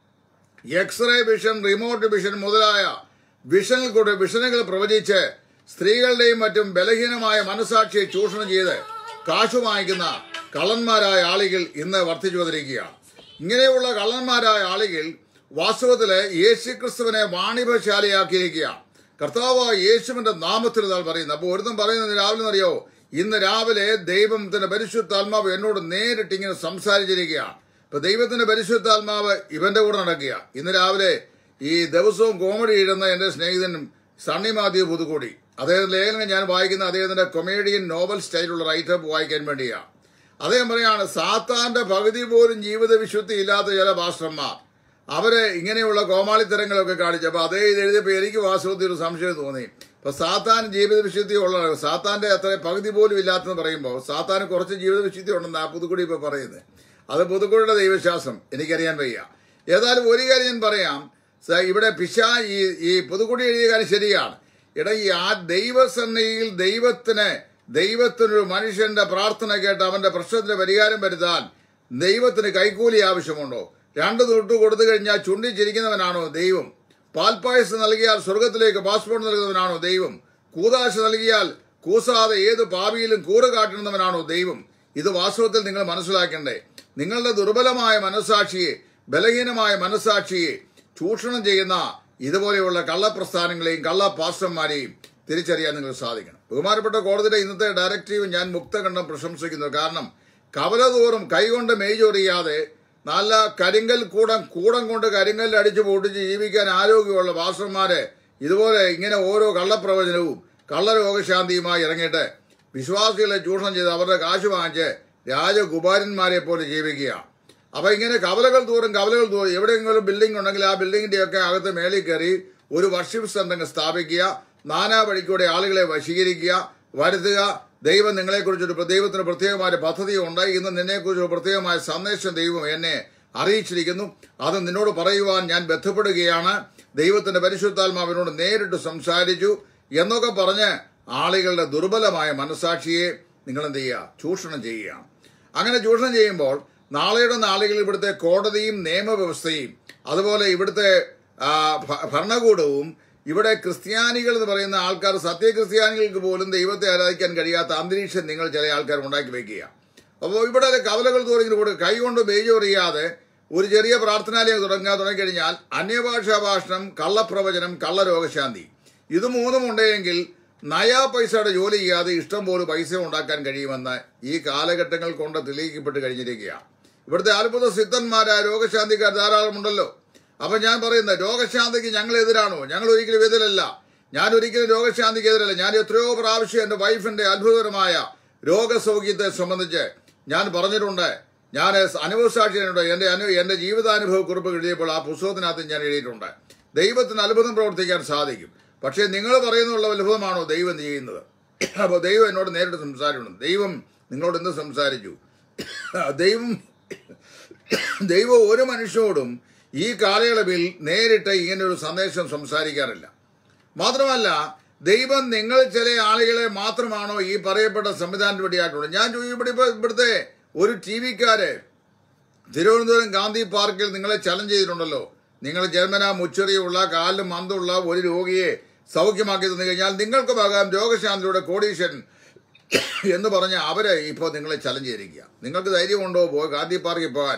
എക്സ്റേ വിഷൻ റിമോട്ട് വിഷൻ മുതലായ വിഷനിൽ കൂടെ വിഷനുകൾ പ്രവചിച്ച് സ്ത്രീകളുടെയും മറ്റും ബലഹീനമായ മനസാക്ഷിയെ ചൂഷണം ചെയ്ത് കാശു വാങ്ങിക്കുന്ന കള്ളന്മാരായ ആളുകൾ ഇന്ന് വർദ്ധിച്ചു വന്നിരിക്കുകയാണ് ഇങ്ങനെയുള്ള കള്ളന്മാരായ ആളുകൾ വാസ്തവത്തില് യേശുക്രിസ്തുവിനെ വാണിഭശാലയാക്കിയിരിക്കുകയാണ് കർത്താവ് യേശുവിന്റെ നാമത്തിൽ ഇതാൾ പറയുന്നത് അപ്പോൾ ഒരുത്തം പറയുന്നത് രാവിലെ അറിയോ ഇന്ന് രാവിലെ ദൈവത്തിന്റെ പരിശുദ്ധാത്മാവ് എന്നോട് നേരിട്ട് ഇങ്ങനെ സംസാരിച്ചിരിക്കുകയാണ് ഇപ്പൊ ദൈവത്തിന്റെ പരിശുദ്ധാത്മാവ് ഇവന്റെ കൂടെ നടക്കുക ഇന്ന് രാവിലെ ഈ ദിവസവും കോമഡി ഇടുന്ന എന്റെ സ്നേഹിതനും സണ്ണി മാത്യു പുതുക്കോടി അദ്ദേഹത്തിന്റെ ലേഖനം ഞാൻ വായിക്കുന്ന അദ്ദേഹത്തിന്റെ കൊമേഡിയൻ നോവൽ സ്റ്റൈലുള്ള റൈറ്റപ്പ് വായിക്കാൻ വേണ്ടിയാണ് അദ്ദേഹം പറയാണ് സാത്താന്റെ പകുതി പോലും ജീവിത വിശുദ്ധി ഇല്ലാത്ത ചില പാസ്റ്റർമാർ അവര് ഇങ്ങനെയുള്ള കോമാളിത്തരങ്ങളൊക്കെ കാണിച്ചപ്പോൾ അതേ ഇത് എഴുതിയപ്പോൾ എനിക്ക് വാസ്തവത്തിൽ ഒരു സംശയം തോന്നി ഇപ്പൊ സാത്താൻ ജീവിത വിശുദ്ധി ഉള്ള സാത്താന്റെ അത്ര പകുതി പോലും ഇല്ലാത്തെന്ന് പറയുമ്പോൾ സാത്താന് കുറച്ച് ജീവിത വിശുദ്ധി ഉണ്ടെന്ന് ആ പുതുക്കുടി ഇപ്പൊ പറയുന്നത് അത് പുതുക്കുടിയുടെ ദൈവശാസ്ത്രം എനിക്കറിയാൻ വയ്യ ഏതായാലും ഒരു കാര്യം ഞാൻ പറയാം സ- ഇവിടെ പിശാ ഈ ഈ പുതുക്കുടി എഴുതിയ കാര്യം ശരിയാണ് ഇട ഈ ആ ദൈവസന്നയിൽ ദൈവത്തിന് ദൈവത്തിനൊരു മനുഷ്യന്റെ പ്രാർത്ഥന കേട്ട് അവന്റെ പ്രശ്നത്തിന് പരിഹാരം വരുത്താൻ ദൈവത്തിന് കൈക്കൂലി ആവശ്യമുണ്ടോ രണ്ട് തൊട്ട് കൊടുത്തു കഴിഞ്ഞാൽ ചുണ്ടി ചിരിക്കുന്നവനാണോ ദൈവം പാൽപ്പായസം നൽകിയാൽ സ്വർഗത്തിലേക്ക് പാസ്പോർട്ട് നൽകുന്നവനാണോ ദൈവം കൂതാശ നൽകിയാൽ കൂസാതെ ഏത് പാപിയിലും കൂറ് കാട്ടുന്നവനാണോ ദൈവം ഇത് വാസ്തവത്തിൽ നിങ്ങൾ മനസ്സിലാക്കണ്ടേ നിങ്ങളുടെ ദുർബലമായ മനസാക്ഷിയെ ബലഹീനമായ മനസാക്ഷിയെ ചൂഷണം ചെയ്യുന്ന ഇതുപോലെയുള്ള കള്ളപ്രസ്ഥാനങ്ങളെയും കള്ള പാസ്റ്റർമാരെയും തിരിച്ചറിയാൻ നിങ്ങൾക്ക് സാധിക്കണം ബഹുമാനപ്പെട്ട കോടതിയുടെ ഇന്നത്തെ ഡയറക്റ്റീവ് ഞാൻ മുക്തകണ്ഠം പ്രശംസിക്കുന്നു കാരണം കവലതോറും കൈകൊണ്ട് മെയ്ചൊറിയാതെ നല്ല കരിങ്കൽ കൂടം കൂടം കൊണ്ട് കരിങ്കല്ല് അടിച്ചു പൊട്ടിച്ച് ജീവിക്കാൻ ആരോഗ്യമുള്ള പാസ്റ്റർമാരെ ഇതുപോലെ ഇങ്ങനെ ഓരോ കള്ളപ്രവചനവും കള്ളരോഗശാന്തിയുമായി ഇറങ്ങിയിട്ട് വിശ്വാസികളെ ചൂഷണം ചെയ്ത് അവരുടെ കാശ് വാങ്ങിച്ച് രാജകുമാരന്മാരെ പോലെ ജീവിക്കുകയാണ് അപ്പൊ ഇങ്ങനെ കവലകൾ തോറും കവലകൾ തോറും എവിടെയെങ്കിലും ബിൽഡിംഗ് ഉണ്ടെങ്കിൽ ആ ബിൽഡിങ്ങിന്റെ ഒക്കെ അകത്ത് മേളിൽ കയറി ഒരു വർഷിപ്പ് സെന്റർ സ്ഥാപിക്കുക നാനാ വഴിക്കൂടെ ആളുകളെ വശീകരിക്കുക വരുത്തുക ദൈവം നിങ്ങളെക്കുറിച്ചൊരു പ്ര- ദൈവത്തിന് പ്രത്യേകമായ പദ്ധതി ഉണ്ട് ഇന്ന് നിന്നെക്കുറിച്ച് ഒരു പ്രത്യേകമായ സന്ദേശം ദൈവം എന്നെ അറിയിച്ചിരിക്കുന്നു അത് നിന്നോട് പറയുവാൻ ഞാൻ ബന്ധപ്പെടുകയാണ് ദൈവത്തിന്റെ പരിശുദ്ധാത്മാവിനോട് നേരിട്ട് സംസാരിച്ചു എന്നൊക്കെ പറഞ്ഞ് ആളുകളുടെ ദുർബലമായ മനസാക്ഷിയെ നിങ്ങൾ എന്ത് ചെയ്യുക ചൂഷണം ചെയ്യുകയാണ് അങ്ങനെ ചൂഷണം ചെയ്യുമ്പോൾ നാളെയുടെ നാളുകളിൽ ഇവിടുത്തെ കോടതിയും നിയമവ്യവസ്ഥയും അതുപോലെ ഇവിടുത്തെ ആ, ഭ- ഭരണകൂടവും ഇവിടെ ക്രിസ്ത്യാനികൾ എന്ന് പറയുന്ന ആൾക്കാർ സത്യക്രിസ്ത്യാനികൾക്ക് പോലും ദൈവത്തെ ആരാധിക്കാൻ കഴിയാത്ത അന്തരീക്ഷം നിങ്ങൾ ചില ആൾക്കാർ ഉണ്ടാക്കി വെക്കുക അപ്പോൾ ഇവിടെ കവലകൾ തോറിങ്ങനെ കൂടെ കൈകൊണ്ട് ബേജോറിയാതെ ഒരു ചെറിയ പ്രാർത്ഥനാലയം തുടങ്ങാൻ തുടങ്ങിക്കഴിഞ്ഞാൽ അന്യഭാഷാ ഭാഷണം കള്ളപ്രവചനം കള്ളരോഗശാന്തി ഇത് മൂന്നും ഉണ്ടെങ്കിൽ നയാ പൈസയുടെ ജോലി ചെയ്യാതെ ഇഷ്ടം പോലെ പൈസ ഉണ്ടാക്കാൻ കഴിയുമെന്ന് ഈ കാലഘട്ടങ്ങൾ കൊണ്ട് തെളിയിക്കപ്പെട്ട് കഴിഞ്ഞിരിക്കുകയാണ് ഇവിടുത്തെ അത്ഭുത സിദ്ധന്മാരായ രോഗശാന്തിക്കാർ ധാരാളമുണ്ടല്ലോ അപ്പൊ ഞാൻ പറയുന്നത് രോഗശാന്തിക്ക് ഞങ്ങൾ എതിരാണോ ഞങ്ങൾ ഒരിക്കലും എതിരല്ല ഞാൻ ഒരിക്കലും രോഗശാന്തിക്ക് എതിരല്ല ഞാൻ എത്രയോ പ്രാവശ്യം എന്റെ വൈഫിന്റെ അത്ഭുതകരമായ രോഗസൗഖ്യത്തെ സംബന്ധിച്ച് ഞാൻ പറഞ്ഞിട്ടുണ്ട് ഞാൻ അനുഭവസാക്ഷിയുണ്ട് എന്റെ അനു എന്റെ ജീവിതാനുഭവ കുറിപ്പ് എഴുതിയപ്പോൾ ആ പുസ്തകത്തിനകത്ത് ഞാൻ എഴുതിയിട്ടുണ്ട് ദൈവത്തിന് അത്ഭുതം പ്രവർത്തിക്കാൻ സാധിക്കും പക്ഷേ നിങ്ങൾ പറയുന്നുള്ള അത്ഭുതമാണോ ദൈവം ചെയ്യുന്നത് അപ്പോൾ ദൈവം എന്നോട് നേരിട്ട് സംസാരിക്കണം ദൈവം നിങ്ങളോട് എന്ത് സംസാരിച്ചു ദൈവം ദൈവം ഒരു മനുഷ്യരോടും ഈ കാലയളവിൽ നേരിട്ട് ഇങ്ങനൊരു സന്ദേശം സംസാരിക്കാറില്ല മാത്രമല്ല ദൈവം നിങ്ങൾ ചില ആളുകളെ മാത്രമാണോ ഈ പറയപ്പെട്ട സംവിധാനത്തിന് വേണ്ടിയായിട്ടുള്ളത് ഞാൻ ചോദിക്കും ഇവിടെ ഇപ്പൊ ഇവിടുത്തെ ഒരു ടി വിക്കാര് തിരുവനന്തപുരം ഗാന്ധി പാർക്കിൽ നിങ്ങളെ ചലഞ്ച് ചെയ്തിട്ടുണ്ടല്ലോ നിങ്ങൾ ജന്മന മുച്ചെറിയുള്ള കാലിൽ മന്തുള്ള ഒരു രോഗിയെ സൗഖ്യമാക്കി തന്നു കഴിഞ്ഞാൽ നിങ്ങൾക്ക് പകരം രോഗശാന്തിയുടെ കോടീശ്വരൻ എന്ന് പറഞ്ഞ് അവരെ ഇപ്പോൾ നിങ്ങളെ ചലഞ്ച് ചെയ്തിരിക്കുക നിങ്ങൾക്ക് ധൈര്യമുണ്ടോ പോ ഗാന്ധി പാർക്കിൽ പോകാൻ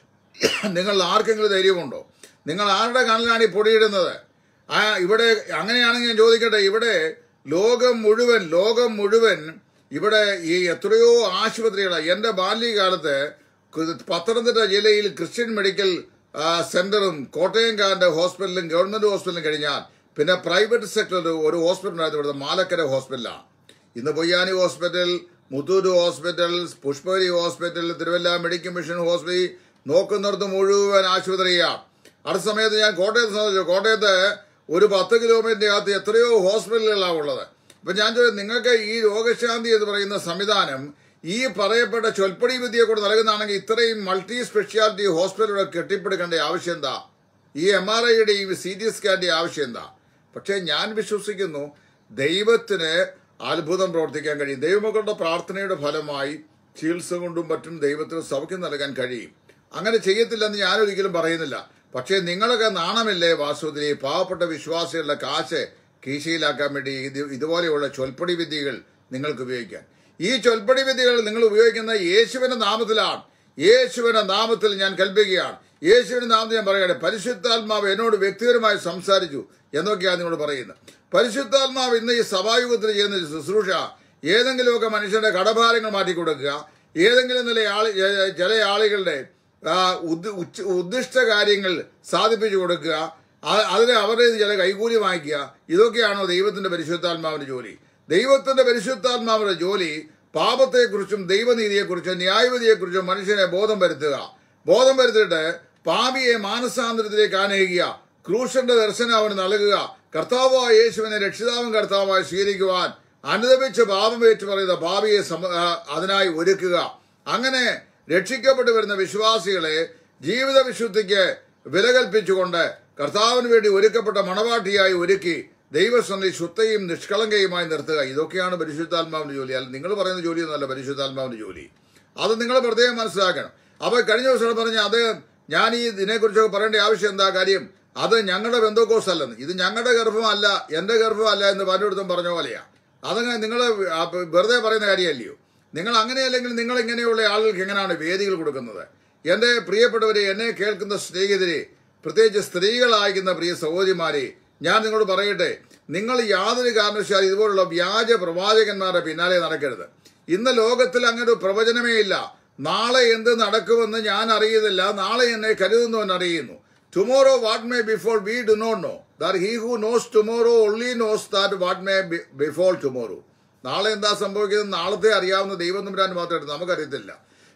നിങ്ങൾ ആർക്കെങ്കിലും ധൈര്യമുണ്ടോ നിങ്ങൾ ആരുടെ കണ്ണിലാണ് ഈ പൊടിയിടുന്നത് ആ ഇവിടെ അങ്ങനെയാണെങ്കിൽ ഞാൻ ചോദിക്കട്ടെ ഇവിടെ ലോകം മുഴുവൻ ലോകം മുഴുവൻ ഇവിടെ ഈ എത്രയോ ആശുപത്രികളാണ് എൻ്റെ ബാല്യകാലത്ത് കു- പത്തനംതിട്ട ജില്ലയിൽ ക്രിസ്ത്യൻ മെഡിക്കൽ ആ, സെന്ററും കോട്ടയംകാരൻ്റെ ഹോസ്പിറ്റലും ഗവൺമെന്റ് ഹോസ്പിറ്റലും കഴിഞ്ഞാൽ പിന്നെ പ്രൈവറ്റ് സെക്ടറിൽ ഒരു ഹോസ്പിറ്റൽ ഉണ്ടായിരുന്നു ഇവിടുത്തെ മാലക്കര ഹോസ്പിറ്റലാണ് ഇന്ന് Poyyani hospital Muthoor hospital Pushpagiri hospital Thiruvalla medical mission hospital നോക്കുന്നിടത്ത് മുഴുവൻ ആശുപത്രിയാണ് അടുത്ത സമയത്ത് ഞാൻ കോട്ടയത്ത് സന്ദർശിച്ചു കോട്ടയത്ത് ഒരു പത്ത് കിലോമീറ്ററിന്റെ അകത്ത് എത്രയോ ഹോസ്പിറ്റലുകളാണ് ഉള്ളത് അപ്പൊ ഞാൻ ചോദിച്ചു നിങ്ങൾക്ക് ഈ രോഗശാന്തി എന്ന് പറയുന്ന സംവിധാനം ഈ പറയപ്പെട്ട ചൊൽപ്പടി വിദ്യയെ കൂടെ നൽകുന്നതാണെങ്കിൽ ഇത്രയും മൾട്ടി സ്പെഷ്യാലിറ്റി ഹോസ്പിറ്റലുകൾ കെട്ടിപ്പടുക്കേണ്ട ആവശ്യം എന്താ ഈ എം ആർ ഐയുടെയും സി ടി സ്കാന്റെ ആവശ്യം എന്താ പക്ഷേ ഞാൻ വിശ്വസിക്കുന്നു ദൈവത്തിന് അത്ഭുതം പ്രവർത്തിക്കാൻ കഴിയും ദൈവമക്കളുടെ പ്രാർത്ഥനയുടെ ഫലമായി ചികിത്സ കൊണ്ടും മറ്റും ദൈവത്തിന് സൗഖ്യം നൽകാൻ കഴിയും അങ്ങനെ ചെയ്യത്തില്ലെന്ന് ഞാൻ ഒരിക്കലും പറയുന്നില്ല പക്ഷേ നിങ്ങളൊക്കെ നാണമില്ലേ വാസുദേവി പാവപ്പെട്ട വിശ്വാസികളുടെ കാശ് കീശയിലാക്കാൻ വേണ്ടി ഇത് ഇതുപോലെയുള്ള ചൊൽപ്പടി വിദ്യകൾ നിങ്ങൾക്ക് ഉപയോഗിക്കാൻ ഈ ചൊൽപ്പടി വിദ്യകൾ നിങ്ങൾ ഉപയോഗിക്കുന്ന യേശുവിന്റെ നാമത്തിലാണ് യേശുവിന്റെ നാമത്തിൽ ഞാൻ കൽപ്പിക്കുകയാണ് യേശുവിന്റെ നാമത്തിൽ ഞാൻ പറയുകയാണ് പരിശുദ്ധാത്മാവ് എന്നോട് വ്യക്തിപരമായി സംസാരിച്ചു എന്നൊക്കെയാണ് നിങ്ങളോട് പറയുന്നത് പരിശുദ്ധാത്മാവ് ഇന്ന് ഈ സഭായുഗത്തിൽ ചെയ്യുന്ന ഒരു ശുശ്രൂഷ ഏതെങ്കിലുമൊക്കെ മനുഷ്യന്റെ കടഭാരങ്ങൾ മാറ്റിക്കൊടുക്കുക ഏതെങ്കിലും നില ആള് ഏ- ചില ആളുകളുടെ ആ, ഉദ്ദ- ഉച്ച- ഉദ്ദിഷ്ട കാര്യങ്ങൾ സാധിപ്പിച്ചു കൊടുക്കുക അ- അതിന് അവരുടെ കയ്യിൽ നിന്ന് ചില കൈകൂലി വാങ്ങിക്കുക ഇതൊക്കെയാണോ ദൈവത്തിന്റെ പരിശുദ്ധാത്മാവിന്റെ ജോലി ദൈവത്തിന്റെ പരിശുദ്ധാത്മാവിന്റെ ജോലി പാപത്തെക്കുറിച്ചും ദൈവനീതിയെക്കുറിച്ചും ന്യായവിധിയെക്കുറിച്ചും മനുഷ്യനെ ബോധം വരുത്തുക ബോധം വരുത്തിയിട്ട് പാപിയെ മാനസാന്തരത്തിലേക്ക് ആനയിക്കുക ക്രൂശന്റെ ദർശനം അവന് നൽകുക കർത്താവായ യേശുവിനെ രക്ഷിതാവും കർത്താവായി സ്വീകരിക്കുവാൻ അനുദപിച്ച് പാപം ഏറ്റു പറയുന്ന ഭാവിയെ സമ- ആ, അതിനായി ഒരുക്കുക അങ്ങനെ രക്ഷിക്കപ്പെട്ടു വരുന്ന വിശ്വാസികളെ ജീവിത വിശുദ്ധിക്ക് വില കൽപ്പിച്ചുകൊണ്ട് കർത്താവിന് വേണ്ടി ഒരുക്കപ്പെട്ട മണവാട്ടിയായി ഒരുക്കി ദൈവസന്ധി ശുദ്ധയും നിഷ്കളങ്കയുമായി നിർത്തുക ഇതൊക്കെയാണ് പരിശുദ്ധാത്മാവിന്റെ ജോലി അല്ല നിങ്ങൾ പറയുന്ന ജോലിയൊന്നുമല്ല പരിശുദ്ധാത്മാവിന്റെ ജോലി അത് നിങ്ങൾ പ്രത്യേകം മനസ്സിലാക്കണം അപ്പൊ കഴിഞ്ഞ ദിവസം പറഞ്ഞ അത് ഞാൻ ഈ ഇതിനെക്കുറിച്ചൊക്കെ പറയേണ്ട ആവശ്യം എന്താ കാര്യം അത് ഞങ്ങളുടെ ബന്ധുക്കോസ് അല്ലെന്ന് ഇത് ഞങ്ങളുടെ ഗർഭമല്ല എന്റെ ഗർഭമല്ല എന്ന് പലയിടത്തും പറഞ്ഞ പോലെയാ അതങ്ങനെ നിങ്ങൾ വെറുതെ പറയുന്ന കാര്യമല്ലയോ നിങ്ങൾ അങ്ങനെയല്ലെങ്കിൽ നിങ്ങൾ ഇങ്ങനെയുള്ള ആളുകൾക്ക് എങ്ങനെയാണ് വേദികൾ കൊടുക്കുന്നത് എന്റെ പ്രിയപ്പെട്ടവരെ എന്നെ കേൾക്കുന്ന സ്നേഹിതരെ പ്രത്യേകിച്ച് സ്ത്രീകളായിരിക്കുന്ന പ്രിയ സഹോദരിമാരെ ഞാൻ നിങ്ങളോട് പറയട്ടെ നിങ്ങൾ യാതൊരു കാരണവശാലും ഇതുപോലുള്ള വ്യാജ പ്രവാചകന്മാരുടെ പിന്നാലെ നടക്കരുത് ഇന്ന് ലോകത്തിൽ അങ്ങനെ ഒരു പ്രവചനമേ ഇല്ല നാളെ എന്ത് നടക്കുമെന്ന് ഞാൻ അറിയുന്നില്ല നാളെ എന്നെ കരുതുന്നവൻ അറിയുന്നു tomorrow what may before we do not know that he who knows tomorrow only knows that what may before tomorrow നാളെ എന്താ സംഭവിക്കുന്നത് നാളത്തെ അറിയാവുന്ന ദൈവം തമ്പുരാൻ മാത്രമായിട്ട് നമുക്കറിയത്തില്ല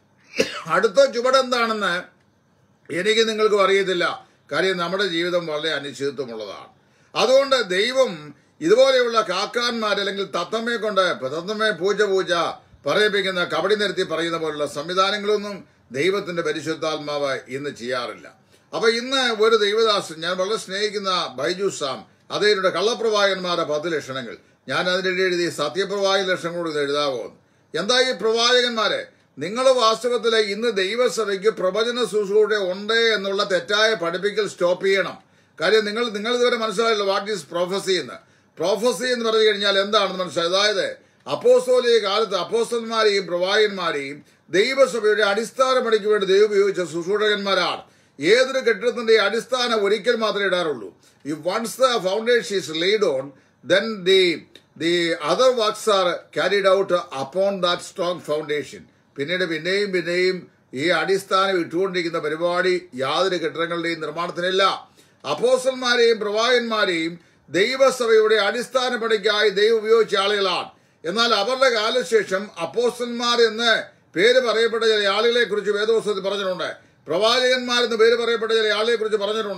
അടുത്ത ചുവടെന്താണെന്ന് എനിക്ക് നിങ്ങൾക്കും അറിയത്തില്ല കാര്യം നമ്മുടെ ജീവിതം വളരെ അനിശ്ചിതത്വമുള്ളതാണ് അതുകൊണ്ട് ദൈവം ഇതുപോലെയുള്ള കാക്കാന്മാർ അല്ലെങ്കിൽ തത്തമ്മയെ കൊണ്ട് തത്തമ്മയെ പൂജ പൂജ പറയിപ്പിക്കുന്ന കബഡി നിരത്തി പറയുന്ന പോലുള്ള സംവിധാനങ്ങളൊന്നും ദൈവത്തിന്റെ പരിശുദ്ധാത്മാവ് ഇന്ന് ചെയ്യാറില്ല അപ്പൊ ഇന്ന് ഒരു ദൈവദാസൻ ഞാൻ വളരെ സ്നേഹിക്കുന്ന ബൈജു സാം അദ്ദേഹത്തിന്റെ കള്ളപ്രവാചകന്മാരുടെ പത്ത് ലക്ഷണങ്ങൾ ഞാൻ അതിനിടെ എഴുതി സത്യപ്രവാചക ലക്ഷണങ്ങളോട് ഇത് എഴുതാവോ എന്താ ഈ പ്രവാചകന്മാരെ നിങ്ങൾ വാസ്തവത്തിൽ ഇന്ന് ദൈവസഭയ്ക്ക് പ്രവചന ശുശ്രൂഷ ഉണ്ട് എന്നുള്ള തെറ്റായ പഠിപ്പിക്കൽ സ്റ്റോപ്പ് ചെയ്യണം കാര്യം നിങ്ങൾ നിങ്ങൾ ഇതുവരെ മനസ്സിലായല്ലോ വാട്ട് ഈസ് പ്രൊഫസി എന്ന് പ്രൊഫസി എന്ന് പറഞ്ഞു കഴിഞ്ഞാൽ എന്താണെന്ന് മനസ്സിലായി അതായത് അപ്പോസ്തോലിക കാലത്ത് അപ്പോസ്തന്മാരെയും പ്രവാചകന്മാരെയും ദൈവസഭയുടെ അടിസ്ഥാന പണിക്ക് വേണ്ടി ദൈവം ഉപയോഗിച്ച ശുശ്രൂഷകന്മാരാണ് ഏതൊരു കെട്ടിടത്തിന്റെ അടിസ്ഥാനം ഒരിക്കൽ മാത്രമേ ഇടാറുള്ളൂ ഈ once the foundation is lead on then the the other works are carried out upon that strong foundation പിന്നീട് പിന്നെയും പിന്നെയും ഈ അടിസ്ഥാനം ഇട്ടുകൊണ്ടിരിക്കുന്ന പരിപാടി യാതൊരു കെട്ടിടങ്ങളുടെയും നിർമ്മാണത്തിനില്ല അപ്പോസന്മാരെയും പ്രവാചകന്മാരെയും ദൈവസഭയുടെ അടിസ്ഥാന പണിക്കായി ദൈവം ഉപയോഗിച്ച ആളുകളാണ് എന്നാൽ അവരുടെ കാലശേഷം അപ്പോസ്റ്റന്മാർ എന്ന് പേര് പറയപ്പെട്ട ചില ആളുകളെ കുറിച്ച് വേദോത്സവത്തിൽ പറഞ്ഞിട്ടുണ്ട് പ്രവാചകന്മാർ എന്ന് പേര് പറയപ്പെട്ട ചില ആളുകളെ കുറിച്ച് പറഞ്ഞിട്ടുണ്ട്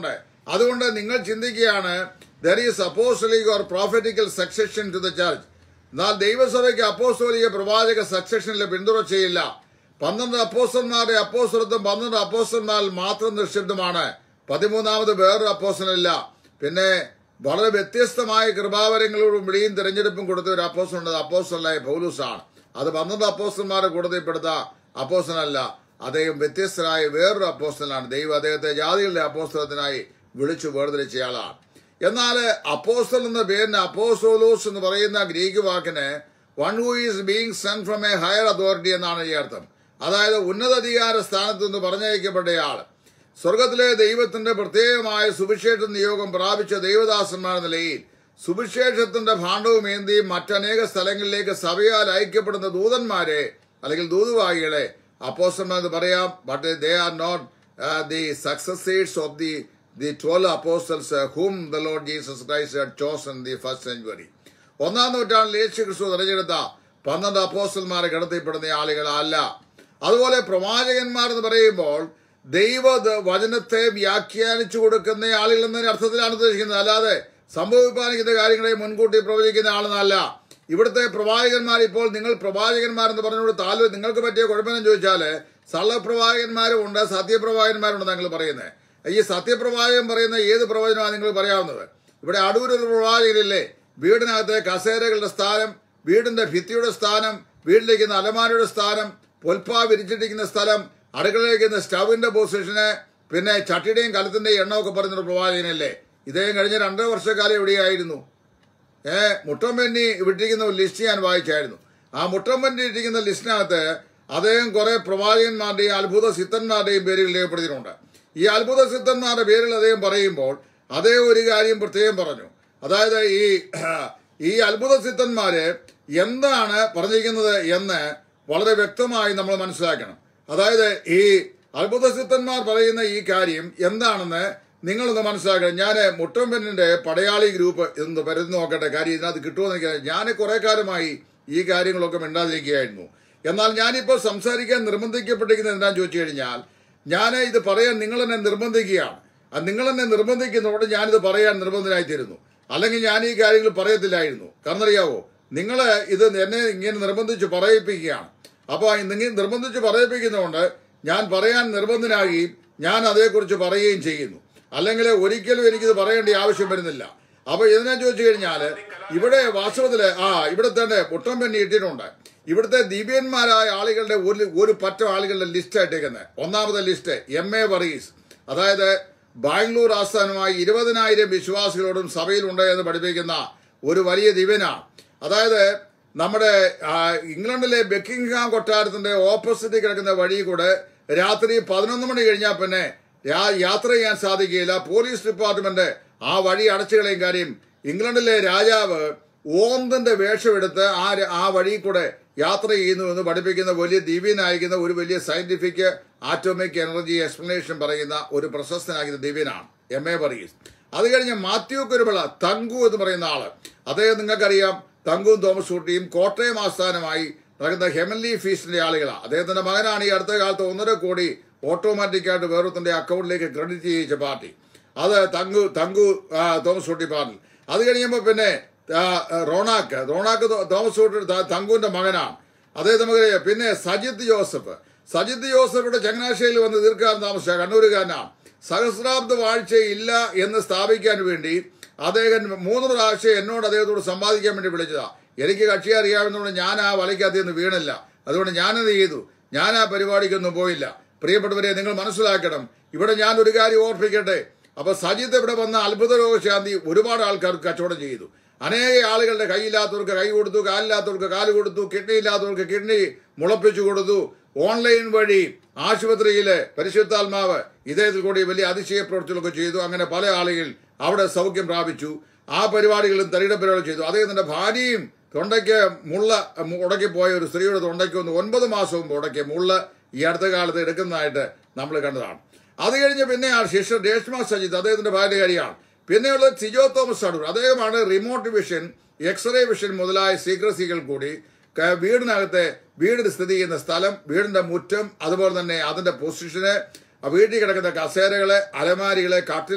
അതുകൊണ്ട് നിങ്ങൾ ചിന്തിക്കുകയാണ് there is apostolic or prophetical succession to the church എന്നാൽ ദൈവസഭയ്ക്ക് അപ്പോസ്തോലിക പ്രവാചക സക്സഷനിൽ പിന്തുടർച്ചയില്ല പന്ത്രണ്ട് അപ്പോസ്റ്റന്മാരുടെ അപ്പോസ്തലത്വം പന്ത്രണ്ട് അപ്പോസ്റ്റന്മാരിൽ മാത്രം നിക്ഷിപ്തമാണ് പതിമൂന്നാമത് വേറൊരു അപ്പോസ്റ്റലില്ല പിന്നെ വളരെ വ്യത്യസ്തമായ കൃപാവരങ്ങളോടും വിളിയും തിരഞ്ഞെടുപ്പും കൊടുത്ത ഒരു അപ്പോസ്റ്റലുണ്ട് അപ്പോസ്റ്റലായ പൗലൂസാണ് അത് പന്ത്രണ്ട് അപ്പോസ്റ്റന്മാരെ കൂട്ടത്തിൽപ്പെടുത്ത അപ്പോസ്റ്റലല്ല അദ്ദേഹം വ്യത്യസ്തനായ വേറൊരു അപ്പോസ്റ്റലാണ് ദൈവം അദ്ദേഹത്തെ ജാതികളുടെ അപ്പോസ്തലത്തിനായി വിളിച്ചു വേർതിരിച്ച ആളാണ് എന്നാൽ അപ്പോസ്റ്റൽ എന്ന പേരിന് അപ്പോസോലോസ് എന്ന് പറയുന്ന ഗ്രീക്ക് വാക്കിന് one who is being sent from a higher authority എന്നാണ് ഈ അർത്ഥം അതായത് ഉന്നതാധികാര സ്ഥാനത്ത് നിന്ന് പറഞ്ഞയക്കപ്പെട്ടയാൾ സ്വർഗത്തിലെ ദൈവത്തിന്റെ പ്രത്യേകമായ സുവിശേഷ നിയോഗം പ്രാപിച്ച ദൈവദാസന്മാർ നിലയിൽ സുവിശേഷത്തിന്റെ ഭാണ്ഡവും ഏന്തി മറ്റനേക സ്ഥലങ്ങളിലേക്ക് സഭയാൽ ഐക്യപ്പെടുന്ന ദൂതന്മാരെ അല്ലെങ്കിൽ ദൂതുവാഹികളെ അപ്പോസ്റ്റന്മാർ എന്ന് പറയാം but they are not the successors of the the twelve apostles whom the Lord Jesus Christ had chosen the first century ഒന്നാം നൂറ്റാണ്ടിൽ യേശു ക്രിസ്തു തെരഞ്ഞെടുത്ത പന്ത്രണ്ട് അപ്പോസ്റ്റൽമാരെ കിടത്തിപ്പെടുന്ന ആളുകളല്ല അതുപോലെ പ്രവാചകന്മാർ എന്ന് പറയുമ്പോൾ ദൈവ ദ- വചനത്തെ വ്യാഖ്യാനിച്ചു കൊടുക്കുന്ന ആളുകൾ എന്നതിന്റെ അർത്ഥത്തിലാണ് ഉദ്ദേശിക്കുന്നത് അല്ലാതെ സംഭവിപ്പാനിക്കുന്ന കാര്യങ്ങളെ മുൻകൂട്ടി പ്രവചിക്കുന്ന ആളെന്നല്ല ഇവിടുത്തെ പ്രവാചകന്മാർ ഇപ്പോൾ നിങ്ങൾ പ്രവാചകന്മാർ എന്ന് പറഞ്ഞുകൊണ്ട് താല്പര്യം നിങ്ങൾക്ക് പറ്റിയ കുഴപ്പമെന്ന് ചോദിച്ചാല് സള്ളപ്രവാചകന്മാരും ഉണ്ട് സത്യപ്രവാചകന്മാരുണ്ട് നിങ്ങൾ പറയുന്നത് ഈ സത്യപ്രവാചകൻ പറയുന്ന ഏത് പ്രവചനമാണ് നിങ്ങൾ പറയാവുന്നത് ഇവിടെ അടൂരൊരു പ്രവാചകനില്ലേ വീടിനകത്തെ കസേരകളുടെ സ്ഥാനം വീടിന്റെ ഭിത്തിയുടെ സ്ഥാനം വീട്ടിലിരിക്കുന്ന അലമാരയുടെ സ്ഥാനം പൊൽപ്പ വിരിച്ചിട്ടിരിക്കുന്ന സ്ഥലം അടുക്കളയിലിരിക്കുന്ന സ്റ്റവിന്റെ പൊസിഷന് പിന്നെ ചട്ടിയുടെയും കലത്തിന്റെയും എണ്ണമൊക്കെ പറയുന്നൊരു പ്രവാചകനല്ലേ ഇദ്ദേഹം കഴിഞ്ഞ രണ്ടര വർഷക്കാലം എവിടെയായിരുന്നു ഏ മുട്ടമ്പന്നി വിട്ടിരിക്കുന്ന ഒരു ലിസ്റ്റ് ഞാൻ വായിച്ചായിരുന്നു ആ മുട്ടമ്പന്നി ഇട്ടിരിക്കുന്ന ലിസ്റ്റിനകത്ത് അദ്ദേഹം കുറെ പ്രവാചകന്മാരുടെയും അത്ഭുത സിദ്ധന്മാരുടെയും പേരുകൾ രേഖപ്പെടുത്തിയിട്ടുണ്ട് ഈ അത്ഭുത സിദ്ധന്മാരുടെ പേരിൽ അദ്ദേഹം പറയുമ്പോൾ അദ്ദേഹം ഒരു കാര്യം പ്രത്യേകം പറഞ്ഞു അതായത് ഈ ഈ അത്ഭുത സിദ്ധന്മാര് എന്താണ് പറഞ്ഞിരിക്കുന്നത് എന്ന് വളരെ വ്യക്തമായി നമ്മൾ മനസ്സിലാക്കണം അതായത് ഈ അത്ഭുത സിദ്ധന്മാർ പറയുന്ന ഈ കാര്യം എന്താണെന്ന് നിങ്ങളൊന്ന് മനസ്സിലാക്കണം ഞാൻ മുട്ടമ്പന്നിന്റെ പടയാളി ഗ്രൂപ്പ് എന്ന് പരുന്ന് നോക്കട്ടെ കാര്യം ഇതിനകത്ത് കിട്ടുമെന്ന് എനിക്ക് ഞാൻ കുറെ കാലമായി ഈ കാര്യങ്ങളൊക്കെ മിണ്ടാതിരിക്കുകയായിരുന്നു എന്നാൽ ഞാനിപ്പോൾ സംസാരിക്കാൻ നിർബന്ധിക്കപ്പെട്ടിരിക്കുന്നത് എന്താണെന്ന് ചോദിച്ചു കഴിഞ്ഞാൽ ഞാൻ ഇത് പറയാൻ നിങ്ങൾ എന്നെ നിർബന്ധിക്കുകയാണ് അത് നിങ്ങൾ എന്നെ നിർബന്ധിക്കുന്നതുകൊണ്ട് ഞാനിത് പറയാൻ നിർബന്ധനായിത്തീരുന്നു അല്ലെങ്കിൽ ഞാൻ ഈ കാര്യങ്ങൾ പറയത്തില്ലായിരുന്നു കാരണം അറിയാവോ നിങ്ങൾ ഇത് എന്നെ ഇങ്ങനെ നിർബന്ധിച്ച് പറയിപ്പിക്കുകയാണ് അപ്പോൾ നിങ്ങൾ നിർബന്ധിച്ച് പറയിപ്പിക്കുന്നതുകൊണ്ട് ഞാൻ പറയാൻ നിർബന്ധനായി ഞാൻ അതേക്കുറിച്ച് പറയുകയും ചെയ്യുന്നു അല്ലെങ്കിൽ ഒരിക്കലും എനിക്കിത് പറയേണ്ട ആവശ്യം വരുന്നില്ല അപ്പൊ ഇതിനെ ചോദിച്ചു കഴിഞ്ഞാല് ഇവിടെ വാസ്തവത്തില് ആ ഇവിടെ തന്നെ പൊട്ടം പെണ്ണി ഇട്ടിട്ടുണ്ട് ഇവിടുത്തെ ദിവ്യന്മാരായ ആളുകളുടെ ഒരു ഒരു പറ്റം ആളുകളുടെ ലിസ്റ്റ് ആയിട്ടേക്കുന്നത് ഒന്നാമത്തെ ലിസ്റ്റ് എം എ വറീസ് അതായത് ബാംഗ്ലൂർ ആസ്ഥാനമായി ഇരുപതിനായിരം വിശ്വാസികളോടും സഭയിലുണ്ട് എന്ന് പഠിപ്പിക്കുന്ന ഒരു വലിയ ദിവ്യനാണ് അതായത് നമ്മുടെ ആ, ഇംഗ്ലണ്ടിലെ ബെക്കിംഗ്ഹാം കൊട്ടാരത്തിന്റെ ഓപ്പോസിറ്റ് കിടക്കുന്ന വഴി കൂടെ രാത്രി പതിനൊന്ന് മണി കഴിഞ്ഞാൽ പിന്നെ യാ- യാത്ര ചെയ്യാൻ സാധിക്കുകയില്ല പോലീസ് ഡിപ്പാർട്ട്മെന്റ് ആ വഴി അടച്ചു കളയും കാര്യം ഇംഗ്ലണ്ടിലെ രാജാവ് ഓന്തിന്റെ വേഷമെടുത്ത് ആ ര- ആ വഴി കൂടെ യാത്ര ചെയ്യുന്നു എന്ന് പഠിപ്പിക്കുന്ന വലിയ ദിവ്യനായിരിക്കുന്ന ഒരു വലിയ സയന്റിഫിക് ആറ്റോമിക് എനർജി എക്സ്പ്ലനേഷൻ പറയുന്ന ഒരു പ്രശസ്തനായിരിക്കുന്ന ദിവ്യനാണ് എം എ വർഗീസ് അത് കഴിഞ്ഞ് മാത്യു കുരുവിള തങ്കു എന്ന് പറയുന്ന ആള് അദ്ദേഹം നിങ്ങൾക്കറിയാം തങ്കുവും തോമസ് കുട്ടിയും കോട്ടയം ആസ്ഥാനമായി നടക്കുന്ന ഹെമൻലി ഫീസ്റ്റിന്റെ ആളുകളാണ് അദ്ദേഹത്തിന്റെ മകനാണ് ഈ അടുത്ത കാലത്ത് ഒന്നര കോടി ഓട്ടോമാറ്റിക്കായിട്ട് വേറൊരുത്തിന്റെ അക്കൗണ്ടിലേക്ക് ക്രെഡിറ്റ് ചെയ്യിച്ച പാർട്ടി അത് തങ്കു തങ്കു ആ, തോമസ് കുട്ടി പാർട്ടി അത് കഴിയുമ്പോൾ പിന്നെ ആ, റോണാക്ക് റോണാക്ക് തോ- തോമസ് കുട്ടി ത- തങ്കുവിന്റെ മകനാണ് അദ്ദേഹം നമുക്ക് പിന്നെ സജിത് ജോസഫ് സജിത് ജോസഫിയുടെ ചങ്ങനാശ്ശേരിയിൽ വന്ന് ദീർഘകാലം താമസിച്ച കണ്ണൂരുകാരനാണ് സഹസ്രാബ്ദ വാഴ്ച ഇല്ല എന്ന് സ്ഥാപിക്കാൻ വേണ്ടി അദ്ദേഹം മൂന്ന് പ്രാവശ്യം എന്നോട് അദ്ദേഹത്തോട് സമ്പാദിക്കാൻ വേണ്ടി വിളിച്ചതാ എനിക്ക് കക്ഷി അറിയാവുന്നതുകൊണ്ട് ഞാൻ ആ വലയ്ക്കകത്ത് നിന്ന് വീണില്ല അതുകൊണ്ട് ഞാനത് ചെയ്തു ഞാൻ ആ പരിപാടിക്കൊന്നും പോയില്ല പ്രിയപ്പെട്ടവരെ നിങ്ങൾ മനസ്സിലാക്കണം ഇവിടെ ഞാൻ ഒരു കാര്യം ഓർപ്പിക്കട്ടെ അപ്പൊ സജിത്ത് ഇവിടെ വന്ന അത്ഭുത രോഗശാന്തി ഒരുപാട് ആൾക്കാർക്ക് കച്ചവടം ചെയ്തു അനേക ആളുകളുടെ കൈയില്ലാത്തവർക്ക് കൈ കൊടുത്തു കാലില്ലാത്തവർക്ക് കാല് കൊടുത്തു കിഡ്നി ഇല്ലാത്തവർക്ക് കിഡ്നി മുളപ്പിച്ചു കൊടുത്തു ഓൺലൈൻ വഴി ആശുപത്രിയിലെ പരിശുദ്ധാത്മാവ് ഇദ്ദേഹത്തിൽ കൂടി വലിയ അതിശയ പ്രവർത്തികളൊക്കെ ചെയ്തു അങ്ങനെ പല ആളുകൾ അവിടെ സൗഖ്യം പ്രാപിച്ചു ആ പരിപാടികളും തരികിട പരിപാടികൾ ചെയ്തു അദ്ദേഹത്തിന്റെ ഭാര്യയും തൊണ്ടയ്ക്ക് മുള്ള ഉടക്കി പോയ ഒരു സ്ത്രീയുടെ തൊണ്ടയ്ക്ക് ഒന്ന് ഒൻപത് മാസം മുമ്പ് ഉടക്കിയ മുള്ള ഈ അടുത്ത കാലത്ത് എടുക്കുന്നതായിട്ട് നമ്മൾ കണ്ടതാണ് അത് കഴിഞ്ഞ് പിന്നെ ആ ശിഷ്യർ രേഷ്മ സജിത്ത് അദ്ദേഹത്തിന്റെ ഭാര്യകാരിയാണ് പിന്നെയുള്ളത് സിജോ തോമസ് അടൂർ അദ്ദേഹമാണ് റിമോട്ട് വിഷൻ എക്സ്റേ വിഷൻ മുതലായ സീക്രസികൾ കൂടി ക- വീടിനകത്തെ വീടിന് സ്ഥിതി ചെയ്യുന്ന സ്ഥലം വീടിന്റെ മുറ്റം അതുപോലെ തന്നെ അതിന്റെ പൊസിഷന് ആ വീട്ടിൽ കിടക്കുന്ന കസേരകള് അലമാരികള് കട്ടില്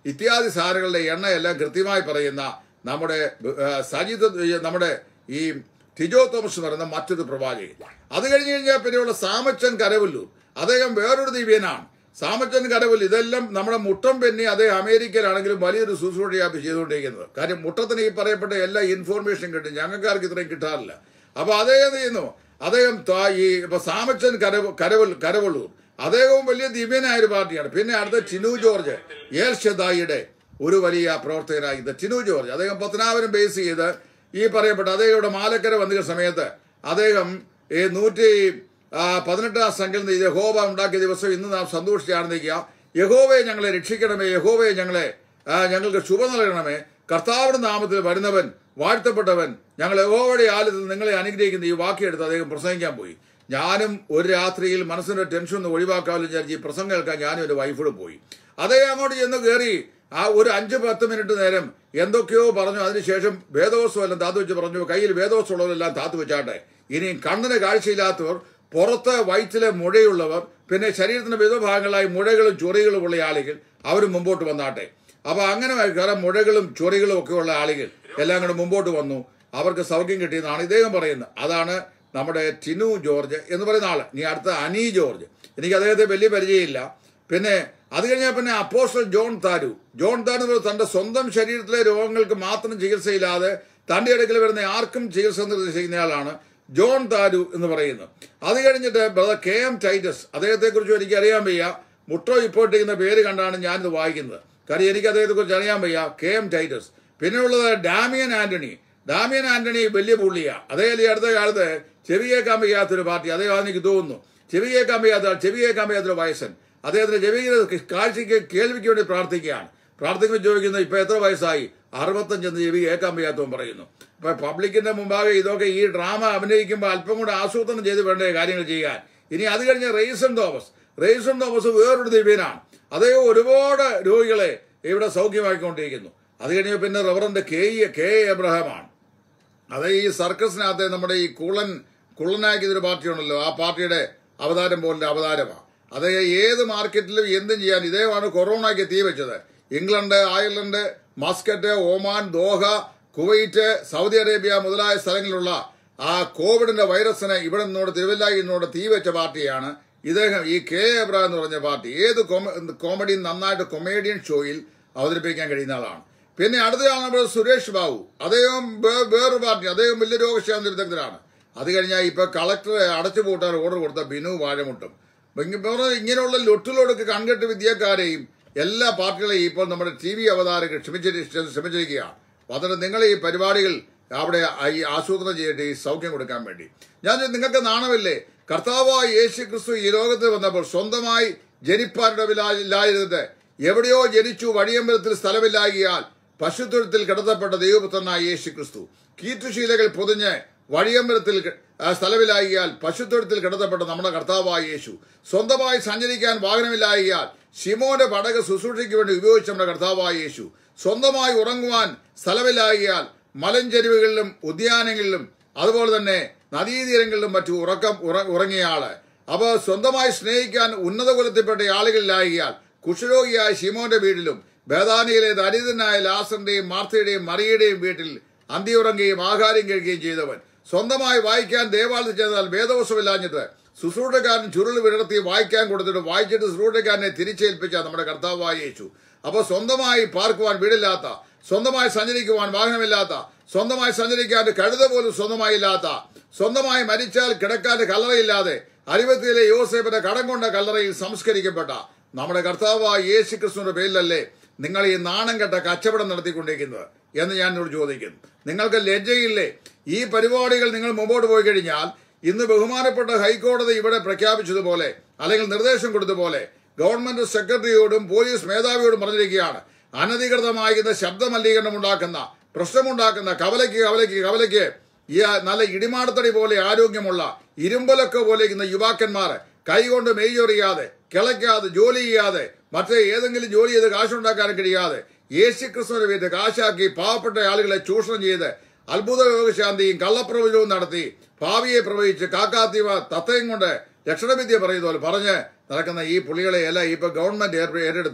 ഇത്യാദി സാധനങ്ങളുടെ എണ്ണയെല്ലാം കൃത്യമായി പറയുന്ന നമ്മുടെ ആ, സജിത് നമ്മുടെ ഈ ടിജോ തോമസ് എന്ന് പറയുന്ന മറ്റൊരു പ്രവാചകൻ അത് കഴിഞ്ഞ് കഴിഞ്ഞാൽ പിന്നെയുള്ള സാമച്ചൻ കരവല്ലൂർ അദ്ദേഹം വേറൊരു ദിവ്യനാണ് സാമച്ചൻ കരവല്ലൂർ ഇതെല്ലാം നമ്മുടെ മുട്ടം പെന്നി അദ്ദേഹം അമേരിക്കയിലാണെങ്കിലും വലിയൊരു ശുശ്രൂഷയാണ് ചെയ്തുകൊണ്ടിരിക്കുന്നത് കാര്യം മുട്ടത്തിന് ഈ പറയപ്പെട്ട എല്ലാ ഇൻഫോർമേഷൻ കിട്ടും ഞങ്ങൾക്കാർക്ക് ഇത്രയും കിട്ടാറില്ല അപ്പൊ അദ്ദേഹം എന്ത് ചെയ്യുന്നു അദ്ദേഹം ത- ഈ ഇപ്പൊ സാമച്ചൻ കരവ് കരവൽ കരവള്ളൂർ അദ്ദേഹവും വലിയ ദിവ്യനായ ഒരു പാർട്ടിയാണ് പിന്നെ അടുത്ത ടിനു ജോർജ് ഏൽ ഷദായിയുടെ ഒരു വലിയ പ്രവർത്തകനായിരുന്ന ടിനു ജോർജ് അദ്ദേഹം പത്തനാപുരം ബേസ് ചെയ്ത് ഈ പറയപ്പെട്ട അദ്ദേഹം ഇവിടെ മാലക്കര വന്ന സമയത്ത് അദ്ദേഹം ഈ നൂറ്റി ആ, പതിനെട്ടാം സംഘം യഹോവ ഉണ്ടാക്കിയ ദിവസം ഇന്ന് നാം സന്തോഷിച്ചാണെന്നിരിക്കുക യഹോവയെ ഞങ്ങളെ രക്ഷിക്കണമേ യഹോവയെ ഞങ്ങളെ ആ, ഞങ്ങൾക്ക് ശുഭ നൽകണമേ കർത്താവിന്റെ നാമത്തിൽ വരുന്നവൻ വാഴ്ത്തപ്പെട്ടവൻ ഞങ്ങൾ യഹോവയുടെ ആലത്തിൽ നിങ്ങളെ അനുഗ്രഹിക്കുന്ന ഈ വാക്കിയെടുത്ത് അദ്ദേഹം പ്രസംഗിക്കാൻ പോയി ഞാനും ഒരു രാത്രിയിൽ മനസ്സിന്റെ ടെൻഷൻ ഒന്ന് ഒഴിവാക്കാമല്ലോ വിചാരിച്ച് ഈ പ്രസംഗം കേൾക്കാൻ ഞാനും ഒരു വൈഫോട് പോയി അദ്ദേഹം അങ്ങോട്ട് ചെന്ന് കയറി ആ ഒരു അഞ്ച് പത്ത് മിനിറ്റ് നേരം എന്തൊക്കെയോ പറഞ്ഞു അതിനുശേഷം വേദോത്സവം എല്ലാം താത്തു വെച്ച് പറഞ്ഞു കയ്യിൽ വേദോത്സവം ഉള്ളവരെല്ലാം താത്തു വെച്ചാട്ടെ ഇനിയും കണ്ണിന് കാഴ്ചയില്ലാത്തവർ പുറത്ത് വയറ്റിലെ മുഴയുള്ളവർ പിന്നെ ശരീരത്തിന്റെ വിവിധ ഭാഗങ്ങളായി മുഴകളും ചൊറികളും ഉള്ള ആളുകൾ അവർ മുമ്പോട്ട് വന്നാട്ടെ അപ്പൊ അങ്ങനെ കാരണം മുഴകളും ചൊറികളും ഒക്കെ ഉള്ള ആളുകൾ എല്ലാം കൂടെ മുമ്പോട്ട് വന്നു അവർക്ക് സൗഖ്യം കിട്ടിയെന്നാണ് ഇദ്ദേഹം പറയുന്നത് അതാണ് നമ്മുടെ ടിനു ജോർജ് എന്ന് പറയുന്ന ആള് ഇനി അടുത്ത അനി ജോർജ് എനിക്ക് അദ്ദേഹത്തെ വലിയ പരിചയമില്ല പിന്നെ അത് കഴിഞ്ഞാൽ പിന്നെ apostle John Tharu John Tharu എന്ന് പറയുന്നത് തന്റെ സ്വന്തം ശരീരത്തിലെ രോഗങ്ങൾക്ക് മാത്രം ചികിത്സയില്ലാതെ തന്റെ അടുക്കൽ വരുന്ന ആർക്കും ചികിത്സ നിർദ്ദേശിക്കുന്നയാളാണ് ജോൺ താരു എന്ന് പറയുന്നത് അത് കഴിഞ്ഞിട്ട് ബ്രദർ കെ എം ടൈറ്റസ് അദ്ദേഹത്തെ കുറിച്ച് എനിക്ക് അറിയാൻ വയ്യ മുട്ടോ ഇപ്പോട്ടിരിക്കുന്ന പേര് കണ്ടാണ് ഞാനിത് വായിക്കുന്നത് കാര്യം എനിക്ക് അദ്ദേഹത്തെ കുറിച്ച് അറിയാൻ വയ്യ കെ എം ടൈറ്റസ് പിന്നെ ഉള്ളത് ഡാമിയൻ ആന്റണി ഡാമിയൻ ആന്റണി വലിയ പുള്ളിയാ അദ്ദേഹം ഈ അടുത്ത കാലത്ത് ചെവി കേൾക്കാൻ വയ്യാത്തൊരു പാർട്ടി അദ്ദേഹം എനിക്ക് തോന്നുന്നു ചെവി കേൾക്കാൻ വയ്യാത്ത ചെവി കേൾക്കാൻ വയ്യാത്തൊരു വയസ്സൻ അദ്ദേഹത്തിന് ചെവി കാഴ്ചയ്ക്ക് കേൾവിക്ക് വേണ്ടി പ്രാർത്ഥിക്കുകയാണ് പ്രാർത്ഥിക്കുമ്പോൾ ചോദിക്കുന്നത് ഇപ്പൊ എത്ര വയസ്സായി അറുപത്തഞ്ചെന്ന് ചെവി കേൾക്കാൻ വയ്യാത്തവൻ പറയുന്നു അപ്പൊ പബ്ലിക്കിന്റെ മുമ്പാകെ ഇതൊക്കെ ഈ ഡ്രാമ അഭിനയിക്കുമ്പോൾ അല്പം കൂടെ ആസൂത്രണം ചെയ്ത് വേണ്ട കാര്യങ്ങൾ ചെയ്യാൻ ഇനി അത് കഴിഞ്ഞ് റെയ്സൺ തോമസ് റെയ്സൺ തോമസ് വേറൊരു ദിവ്യനാണ് അദ്ദേഹം ഒരുപാട് രോഗികളെ ഇവിടെ സൗഖ്യമാക്കിക്കൊണ്ടിരിക്കുന്നു അത് കഴിഞ്ഞ് പിന്നെ reverend K E K A എബ്രഹാമാണ് അത് ഈ സർക്കസിനകത്ത് നമ്മുടെ ഈ കുള്ളൻ കുള്ളനാക്കിയതൊരു പാർട്ടിയുണ്ടല്ലോ ആ പാർട്ടിയുടെ അവതാരം പോലെ അവതാരമാണ് അത് ഏത് മാർക്കറ്റിലും എന്തും ചെയ്യാൻ ഇതേമാണ് കൊറോണയ്ക്ക് തീ വെച്ചത് England Ireland Muscat Oman Doha Kuwait Saudi Arabia മുതലായ സ്ഥലങ്ങളിലുള്ള ആ കോവിഡിന്റെ വൈറസിനെ ഇവിടെ നിന്നോട് തിരുവല്ലായി നിന്നോട് തീ വെച്ച പാർട്ടിയാണ് ഇദ്ദേഹം ഈ കെ എബ്രഹാം എന്ന് പറഞ്ഞ പാർട്ടി ഏത് കോമഡി നന്നായിട്ട് കൊമേഡിയൻ ഷോയിൽ അവതരിപ്പിക്കാൻ കഴിയുന്ന ആളാണ് പിന്നെ അടുത്തയാണ് നമ്മുടെ സുരേഷ് ബാബു അദ്ദേഹം വേ- വേറൊരു പാർട്ടി അദ്ദേഹം വലിയ രോഗശാന്തി വിദഗ്ധരാണ് അത് കഴിഞ്ഞാൽ ഇപ്പൊ കളക്ടറെ അടച്ചുപൂട്ടാൻ ഓർഡർ കൊടുത്ത ബിനു വാഴമുട്ടും ഇങ്ങ- വേറെ ഇങ്ങനെയുള്ള ലൊട്ടിലൊടുക്ക് കൺകെട്ട് വിദ്യക്കാരെയും എല്ലാ പാർട്ടികളെയും ഇപ്പോൾ നമ്മുടെ ടി വി അവതാരകർ ക്ഷമിച്ചിട്ട് ശ്രമിച്ചിരിക്കുകയാണ് അപ്പൊ അതുകൊണ്ട് നിങ്ങൾ ഈ പരിപാടികൾ അവിടെ ഈ ആസൂത്രണം ചെയ്തിട്ട് ഈ സൗഖ്യം കൊടുക്കാൻ വേണ്ടി ഞാൻ ചോദിച്ചു, നിങ്ങൾക്ക് നാണമില്ലേ കർത്താവായ യേശു ക്രിസ്തു ഈ ലോകത്തിൽ വന്നപ്പോൾ സ്വന്തമായി ജനിപ്പാരുടെ ഇല്ലായിരുന്നിട്ട് എവിടെയോ ജനിച്ചു വഴിയമ്പലത്തിൽ സ്ഥലമില്ലാകിയാൽ പശുത്തൊഴുത്തിൽ കിടത്തപ്പെട്ട ദൈവപുത്രനായ യേശു ക്രിസ്തു കീറ്റുശീലകൾ പൊതിഞ്ഞ് വഴിയമ്പലത്തിൽ ക- ആ സ്ഥലമില്ലാകിയാൽ പശുത്തൊഴുത്തിൽ കിടത്തപ്പെട്ട നമ്മുടെ കർത്താവായ യേശു സ്വന്തമായി സഞ്ചരിക്കാൻ വാഹനമില്ലാകിയാൽ ശിമോന്റെ പടക ശുശ്രൂഷയ്ക്ക് വേണ്ടി ഉപയോഗിച്ച നമ്മുടെ കർത്താവായ യേശു സ്വന്തമായി ഉറങ്ങുവാൻ സ്ഥലമില്ലാകിയാൽ മലഞ്ചെരുവുകളിലും ഉദ്യാനങ്ങളിലും അതുപോലെ തന്നെ നദീതീരങ്ങളിലും മറ്റു ഉറക്കം ഉറ- ഉറങ്ങിയ ആള് അപ്പൊ സ്വന്തമായി സ്നേഹിക്കാൻ ഉന്നത കുലത്തിൽപ്പെട്ട ആളുകളിലാകിയാൽ കുഷ്ഠരോഗിയായ ശിമോന്റെ വീട്ടിലും ബേദാനിയിലെ ദരിദ്രനായ ലാസറിന്റെയും മാർത്തയുടെയും മറിയുടെയും വീട്ടിൽ അന്തിയുറങ്ങുകയും ആഹാരം കഴിക്കുകയും ചെയ്തവൻ സ്വന്തമായി വായിക്കാൻ ദേവാലയത്തിൽ ചെന്നാൽ വേദവശമില്ലാഞ്ഞിട്ട് ശുശ്രൂഷക്കാരൻ ചുരുൾ വിടർത്തി വായിക്കാൻ കൊടുത്തിട്ട് വായിച്ചിട്ട് ശുശ്രൂഷക്കാരനെ തിരിച്ചേൽപ്പിച്ച നമ്മുടെ കർത്താവായ യേശു അപ്പൊ സ്വന്തമായി പാർക്കുവാൻ വീടില്ലാത്ത സ്വന്തമായി സഞ്ചരിക്കുവാൻ വാഹനമില്ലാത്ത സ്വന്തമായി സഞ്ചരിക്കാൻ കഴുത പോലും സ്വന്തമായി ഇല്ലാത്ത സ്വന്തമായി മരിച്ചാൽ കിടക്കാൻ കല്ലറയില്ലാതെ അരുവത്തിയിലെ യോസേഫിന്റെ കടം കൊണ്ട കല്ലറയിൽ സംസ്കരിക്കപ്പെട്ട നമ്മുടെ കർത്താവായ യേശു ക്രിസ്തുവിന്റെ പേരിലല്ലേ നിങ്ങൾ ഈ നാണം കെട്ട കച്ചവടം നടത്തിക്കൊണ്ടിരിക്കുന്നത് എന്ന് ഞാൻ എന്നോട് ചോദിക്കുന്നു നിങ്ങൾക്ക് ലജ്ജയില്ലേ ഈ പരിപാടികൾ നിങ്ങൾ മുമ്പോട്ട് പോയി കഴിഞ്ഞാൽ ഇന്ന് ബഹുമാനപ്പെട്ട ഹൈക്കോടതി ഇവിടെ പ്രഖ്യാപിച്ചതുപോലെ അല്ലെങ്കിൽ നിർദ്ദേശം കൊടുത്തതുപോലെ ഗവൺമെന്റ് സെക്രട്ടറിയോടും പോലീസ് മേധാവിയോടും പറഞ്ഞിരിക്കുകയാണ് അനധികൃതമായിരുന്ന ശബ്ദ മലിനീകരണം ഉണ്ടാക്കുന്ന പ്രശ്നമുണ്ടാക്കുന്ന കവലയ്ക്ക് കവലയ്ക്ക് കവലയ്ക്ക് ഈ നല്ല ഇടിമാടത്തടി പോലെ ആരോഗ്യമുള്ള ഇരുമ്പലൊക്കെ പോലെ ഇരിക്കുന്ന യുവാക്കന്മാർ കൈകൊണ്ട് മെയ്യൊറിയാതെ കിളയ്ക്കാതെ ജോലി ചെയ്യാതെ മറ്റേ ഏതെങ്കിലും ജോലി ചെയ്ത് കാശുണ്ടാക്കാൻ കഴിയാതെ യേശു ക്രിസ്തുവിന്റെ വീട്ടിൽ കാശാക്കി പാവപ്പെട്ട ആളുകളെ ചൂഷണം ചെയ്ത് അത്ഭുത രോഗശാന്തിയും കള്ളപ്രവചനവും നടത്തി ഭാവിയെ പ്രവചിച്ച് കാക്കാത്തീവ തത്തയും കൊണ്ട് ലക്ഷണവിദ്യ പറയുന്ന പോലെ പറഞ്ഞ് നടക്കുന്ന ഈ പുള്ളികളെ എല്ലാം ഇപ്പൊ ഗവൺമെന്റ് ഏർപ്പെ- ഏറ്റെടുത്ത്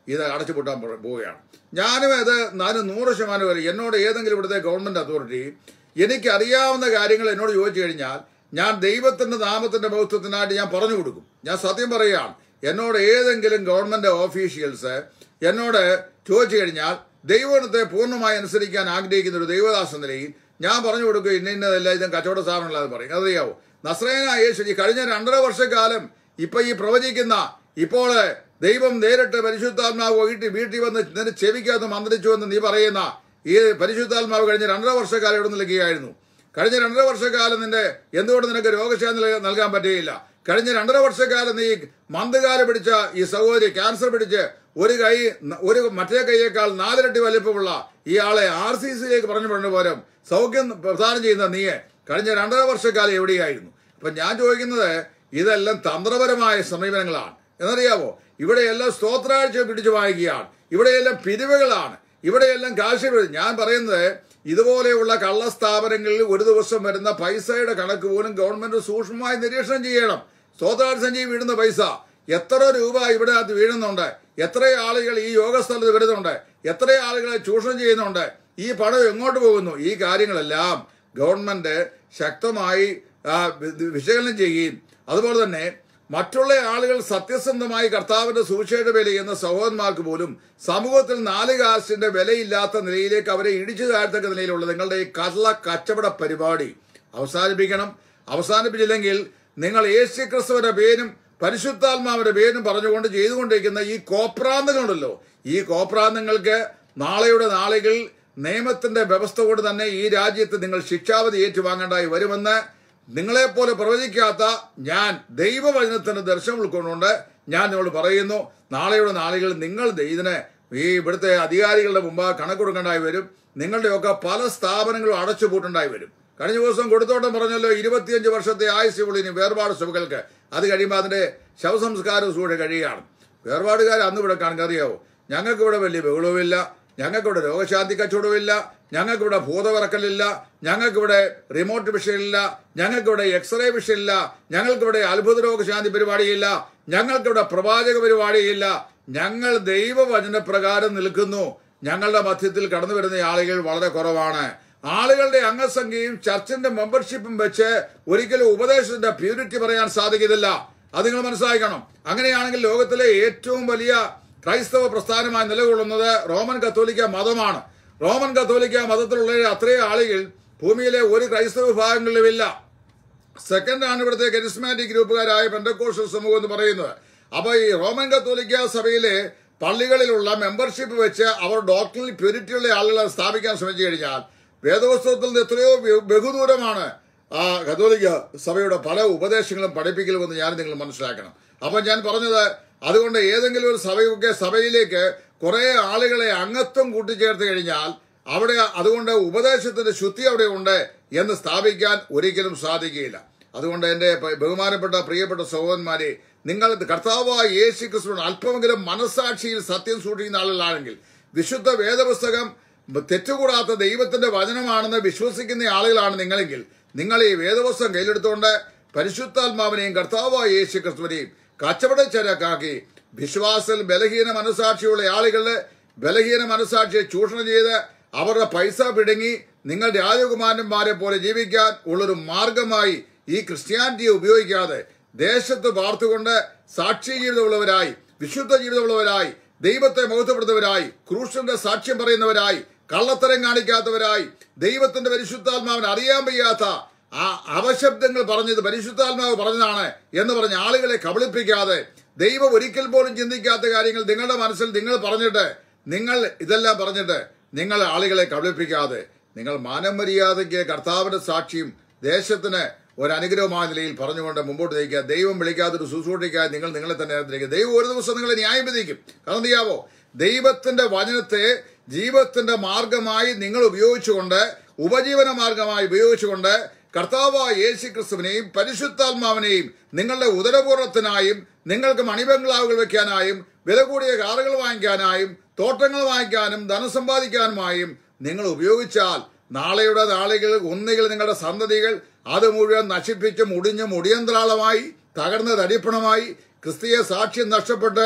ഇത് അടച്ചുപൂട്ടാൻ പോ- പോവുകയാണ് ഞാനും അത് നാനും നൂറ് ശതമാനം വരെ എന്നോട് ഏതെങ്കിലും ഇവിടുത്തെ ഗവൺമെന്റ് അതോറിറ്റി എനിക്ക് അറിയാവുന്ന കാര്യങ്ങൾ എന്നോട് ചോദിച്ചു കഴിഞ്ഞാൽ ഞാൻ ദൈവത്തിന്റെ നാമത്തിന്റെ ബൗദ്ധത്തിനായിട്ട് ഞാൻ പറഞ്ഞു കൊടുക്കും ഞാൻ സത്യം പറയുകയാണ് എന്നോട് ഏതെങ്കിലും ഗവൺമെന്റ് ഓഫീഷ്യൽസ് എന്നോട് ചോദിച്ചു കഴിഞ്ഞാൽ ദൈവത്തെ പൂർണ്ണമായി അനുസരിക്കാൻ ആഗ്രഹിക്കുന്ന ഒരു ദൈവദാസ നിലയിൽ ഞാൻ പറഞ്ഞു കൊടുക്കും ഇന്ന ഇന്നതല്ല ഇതും കച്ചവട സ്ഥാപനമല്ലാതെ പറയും അതറിയാവോ നസ്രേന യേശു ഈ കഴിഞ്ഞ രണ്ടര വർഷക്കാലം ഇപ്പൊ ഈ പ്രവചിക്കുന്ന ഇപ്പോൾ ദൈവം നേരിട്ട് പരിശുദ്ധാത്മാവ് വീട്ടിൽ വീട്ടിൽ വന്ന് നിന്റെ ചെവിക്കകത്ത് മന്ത്രിച്ചു എന്ന് നീ പറയുന്ന ഈ പരിശുദ്ധാത്മാവ് കഴിഞ്ഞ രണ്ടര വർഷക്കാലം ഇവിടെ നിൽക്കുകയായിരുന്നു കഴിഞ്ഞ രണ്ടര വർഷക്കാലം നിന്റെ എന്തുകൊണ്ട് നിനക്ക് രോഗശാന്തി നൽകാൻ- നൽകാൻ പറ്റുകയില്ല കഴിഞ്ഞ രണ്ടര വർഷക്കാലം നീ മന്ദകാല പിടിച്ച ഈ സഹോദരി ക്യാൻസർ പിടിച്ച് ഒരു കൈ ഒരു മറ്റേ കൈയേക്കാൾ നാലിരട്ടി വലിപ്പമുള്ള ഈ ആളെ ആർ സി സിയിലേക്ക് പറഞ്ഞു പറഞ്ഞു പോലും സൗഖ്യം പ്രദാനം ചെയ്യുന്ന നീ കഴിഞ്ഞ രണ്ടര വർഷക്കാലം എവിടെയായിരുന്നു അപ്പൊ ഞാൻ ചോദിക്കുന്നത് ഇതെല്ലാം തന്ത്രപരമായ സമീപനങ്ങളാണ് എന്നറിയാവോ ഇവിടെയെല്ലാം സ്തോത്രാഴ്ച പിടിച്ചു വായിക്കുകയാണ് ഇവിടെയെല്ലാം പിരിവുകളാണ് ഇവിടെയെല്ലാം കാശ് പിരി- ഞാൻ പറയുന്നത് ഇതുപോലെയുള്ള കള്ളസ്ഥാപനങ്ങളിൽ ഒരു ദിവസം വരുന്ന പൈസയുടെ കണക്ക് പോലും ഗവൺമെന്റ് സൂക്ഷ്മമായി നിരീക്ഷണം ചെയ്യണം സ്തോത്രാഴ്ച വീഴുന്ന പൈസ എത്ര രൂപ ഇവിടെ അത് വീഴുന്നുണ്ട് എത്ര ആളുകൾ ഈ യോഗസ്ഥലത്ത് വരുന്നുണ്ട് എത്ര ആളുകളെ ചൂഷണം ചെയ്യുന്നുണ്ട് ഈ പണം എങ്ങോട്ട് പോകുന്നു ഈ കാര്യങ്ങളെല്ലാം ഗവൺമെന്റ് ശക്തമായി ആ, വി- വിശകലനം ചെയ്യുകയും അതുപോലെ തന്നെ മറ്റുള്ള ആളുകൾ സത്യസന്ധമായി കർത്താവിന്റെ സുവിശേഷ വില ചെയ്യുന്ന സഹോദരന്മാർക്ക് പോലും സമൂഹത്തിൽ നാല് കാശിന്റെ വിലയില്ലാത്ത നിലയിലേക്ക് അവരെ ഇടിച്ചു താഴ്ത്തക്ക നിലയിലുള്ള നിങ്ങളുടെ ഈ കള്ള കച്ചവട പരിപാടി അവസാനിപ്പിക്കണം അവസാനിപ്പിച്ചില്ലെങ്കിൽ നിങ്ങൾ യേശു ക്രിസ്തുവിന്റെ പേരും പരിശുദ്ധാത്മാവിന്റെ പേരും പറഞ്ഞുകൊണ്ട് ചെയ്തുകൊണ്ടിരിക്കുന്ന ഈ കോപ്രാന്തങ്ങളുണ്ടല്ലോ ഈ കോപ്രാന്തങ്ങൾക്ക് നാളെയുടെ നാളുകൾ നിയമത്തിന്റെ വ്യവസ്ഥ കൊണ്ട് തന്നെ ഈ രാജ്യത്ത് നിങ്ങൾ ശിക്ഷാവധി ഏറ്റുവാങ്ങേണ്ടതായി വരുമെന്ന് നിങ്ങളെപ്പോലെ പ്രവചിക്കാത്ത ഞാൻ ദൈവവചനത്തിന്റെ ദർശനം ഉൾക്കൊണ്ടുകൊണ്ട് ഞാൻ നിങ്ങളോട് പറയുന്നു നാളെയുടെ നാളുകളിൽ നിങ്ങൾ ഇതിന് ഈ ഇവിടുത്തെ അധികാരികളുടെ മുമ്പ് കണക്ക് കൊടുക്കേണ്ടതായി വരും നിങ്ങളുടെയൊക്കെ പല സ്ഥാപനങ്ങളും അടച്ചുപൂട്ടുണ്ടായി വരും കഴിഞ്ഞ ദിവസം കൊടുത്തോട്ടം പറഞ്ഞല്ലോ ഇരുപത്തിയഞ്ച് വർഷത്തെ ആയുസ്സുള്ള ഇനി വേർപാട് സഭകൾക്ക് അത് കഴിയുമ്പോൾ അതിന്റെ ശവസംസ്കാരം സൂഴ കഴിയുകയാണ് വേർപാടുകാർ അന്ന് ഇവിടെ കാണുക അറിയാവോ ഞങ്ങൾക്ക് ഇവിടെ വലിയ ബഹളവുമില്ല ഞങ്ങൾക്കിവിടെ രോഗശാന്തി കച്ചവടമില്ല ഞങ്ങൾക്കിവിടെ ഭൂതവിറക്കലില്ല ഞങ്ങൾക്കിവിടെ റിമോട്ട് വിഷയമില്ല ഞങ്ങൾക്കിവിടെ എക്സ്റേ വിഷയമില്ല ഞങ്ങൾക്കിവിടെ അത്ഭുത രോഗശാന്തി പരിപാടിയില്ല ഞങ്ങൾക്കിവിടെ പ്രവാചക പരിപാടിയില്ല ഞങ്ങൾ ദൈവവചന പ്രകാരം നിൽക്കുന്നു ഞങ്ങളുടെ മധ്യത്തിൽ കടന്നു വരുന്ന ആളുകൾ വളരെ കുറവാണ് ആളുകളുടെ അംഗസംഖ്യയും ചർച്ചിന്റെ മെമ്പർഷിപ്പും വെച്ച് ഒരിക്കലും ഉപദേശത്തിന്റെ പ്യൂരിറ്റി പറയാൻ സാധിക്കുന്നില്ല അത് നിങ്ങൾ മനസ്സിലാക്കണം അങ്ങനെയാണെങ്കിൽ ലോകത്തിലെ ഏറ്റവും വലിയ ക്രൈസ്തവ പ്രസ്ഥാനമായി നിലകൊള്ളുന്നത് റോമൻ കത്തോലിക്ക മതമാണ് റോമൻ കത്തോലിക്ക മതത്തിലുള്ള അത്രയും ആളുകൾ ഭൂമിയിലെ ഒരു ക്രൈസ്തവ വിഭാഗങ്ങളിലുമില്ല സെക്കൻഡ് ആണ് ഇവിടുത്തെ കരിസ്മാറ്റിക് ഗ്രൂപ്പുകാരായ പെന്തക്കോസ്റ്റൽ സമൂഹം എന്ന് പറയുന്നത് അപ്പൊ ഈ റോമൻ കത്തോലിക്ക സഭയിലെ പള്ളികളിലുള്ള മെമ്പർഷിപ്പ് വെച്ച് അവർ ഡോക്ടറിൽ പ്യൂരിറ്റിയുള്ള ആളുകളെ സ്ഥാപിക്കാൻ ശ്രമിച്ചു കഴിഞ്ഞാൽ വേദപുസ്തകത്തിൽ നിന്ന് എത്രയോ ബഹു- ബഹുദൂരമാണ് ആ കത്തോലിക്ക സഭയുടെ പല ഉപദേശങ്ങളും പഠിപ്പിക്കലുമെന്ന് ഞാൻ നിങ്ങൾ മനസ്സിലാക്കണം അപ്പൊ ഞാൻ പറഞ്ഞത് അതുകൊണ്ട് ഏതെങ്കിലും ഒരു സഭയൊക്കെ സഭയിലേക്ക് കുറെ ആളുകളെ അംഗത്വം കൂട്ടിച്ചേർത്ത് കഴിഞ്ഞാൽ അവിടെ അതുകൊണ്ട് ഉപദേശത്തിന്റെ ശുദ്ധി അവിടെ ഉണ്ട് എന്ന് സ്ഥാപിക്കാൻ ഒരിക്കലും സാധിക്കുകയില്ല അതുകൊണ്ട് എന്റെ പ- ബഹുമാനപ്പെട്ട പ്രിയപ്പെട്ട സഹോദരന്മാരെ നിങ്ങൾ കർത്താവായ യേശു ക്രിസ്തുവിന് അല്പമെങ്കിലും മനസ്സാക്ഷിയിൽ സത്യം സൂക്ഷിക്കുന്ന ആളുകളാണെങ്കിൽ വിശുദ്ധ വേദപുസ്തകം തെറ്റുകൂടാത്ത ദൈവത്തിന്റെ വചനമാണെന്ന് വിശ്വസിക്കുന്ന ആളുകളാണ് നിങ്ങളെങ്കിൽ നിങ്ങൾ ഈ വേദപുസ്തകം കയ്യിലെടുത്തുകൊണ്ട് പരിശുദ്ധാത്മാവിനെയും കർത്താവായ യേശു ക്രിസ്തുവിനെയും കച്ചവടച്ചരക്കാക്കി വിശ്വാസത്തിൽ ബലഹീന മനസാക്ഷിയുള്ള ആളുകളുടെ ബലഹീന മനസാക്ഷിയെ ചൂഷണം ചെയ്ത് അവരുടെ പൈസ പിടുങ്ങി നിങ്ങൾ രാജകുമാരന്മാരെ പോലെ ജീവിക്കാൻ ഉള്ളൊരു മാർഗമായി ഈ ക്രിസ്ത്യാനിറ്റിയെ ഉപയോഗിക്കാതെ ദേശത്ത് പാർത്തുകൊണ്ട് സാക്ഷി ജീവിതമുള്ളവരായി വിശുദ്ധ ജീവിതമുള്ളവരായി ദൈവത്തെ മഹത്വപ്പെടുന്നവരായി ക്രൂശന്റെ സാക്ഷ്യം പറയുന്നവരായി കള്ളത്തരം കാണിക്കാത്തവരായി ദൈവത്തിന്റെ പരിശുദ്ധാത്മാവിന് അറിയാൻ വയ്യാത്ത ആ അവശബ്ദങ്ങൾ പറഞ്ഞത് പരിശുദ്ധാത്മാവ് പറഞ്ഞതാണ് എന്ന് പറഞ്ഞ ആളുകളെ കബളിപ്പിക്കാതെ ദൈവം ഒരിക്കൽ പോലും ചിന്തിക്കാത്ത കാര്യങ്ങൾ നിങ്ങളുടെ മനസ്സിൽ നിങ്ങൾ പറഞ്ഞിട്ട് നിങ്ങൾ ഇതെല്ലാം പറഞ്ഞിട്ട് നിങ്ങൾ ആളുകളെ കബളിപ്പിക്കാതെ നിങ്ങൾ മാനം മര്യാദയ്ക്ക് കർത്താവിന്റെ സാക്ഷിയും ദേശത്തിന് ഒരു അനുഗ്രഹമായ നിലയിൽ പറഞ്ഞുകൊണ്ട് മുമ്പോട്ട് നയിക്കുക ദൈവം വിളിക്കാത്തൊരു ശുശ്രൂഷിക്കാതെ നിങ്ങൾ നിങ്ങളെ തന്നെ ആദരിക്കുക ദൈവം ഒരു ദിവസം നിങ്ങളെ ന്യായം വിധിക്കും കാരണം ചെയ്യാവോ ദൈവത്തിന്റെ വചനത്തെ ജീവിതത്തിന്റെ മാർഗമായി നിങ്ങൾ ഉപയോഗിച്ചുകൊണ്ട് ഉപജീവന മാർഗമായി ഉപയോഗിച്ചുകൊണ്ട് കർത്താവായ യേശു ക്രിസ്തുവിനെയും പരിശുദ്ധാത്മാവിനെയും നിങ്ങളുടെ ഉദരപൂർവത്തിനായും നിങ്ങൾക്ക് മണിബംഗ്ലാവുകൾ വെക്കാനായും വില കൂടിയ കാറുകൾ വാങ്ങിക്കാനായും തോട്ടങ്ങൾ വാങ്ങിക്കാനും ധനം സമ്പാദിക്കാനുമായും നിങ്ങൾ ഉപയോഗിച്ചാൽ നാളെയുടെ നാളുകൾ ഒന്നുകിൽ നിങ്ങളുടെ സന്തതികൾ അത് മുഴുവൻ നശിപ്പിച്ച് മുടിഞ്ഞ് മുടിയന്ത്രാളമായി തകർന്ന തടിപ്പണമായി ക്രിസ്തീയ സാക്ഷ്യം നഷ്ടപ്പെട്ട്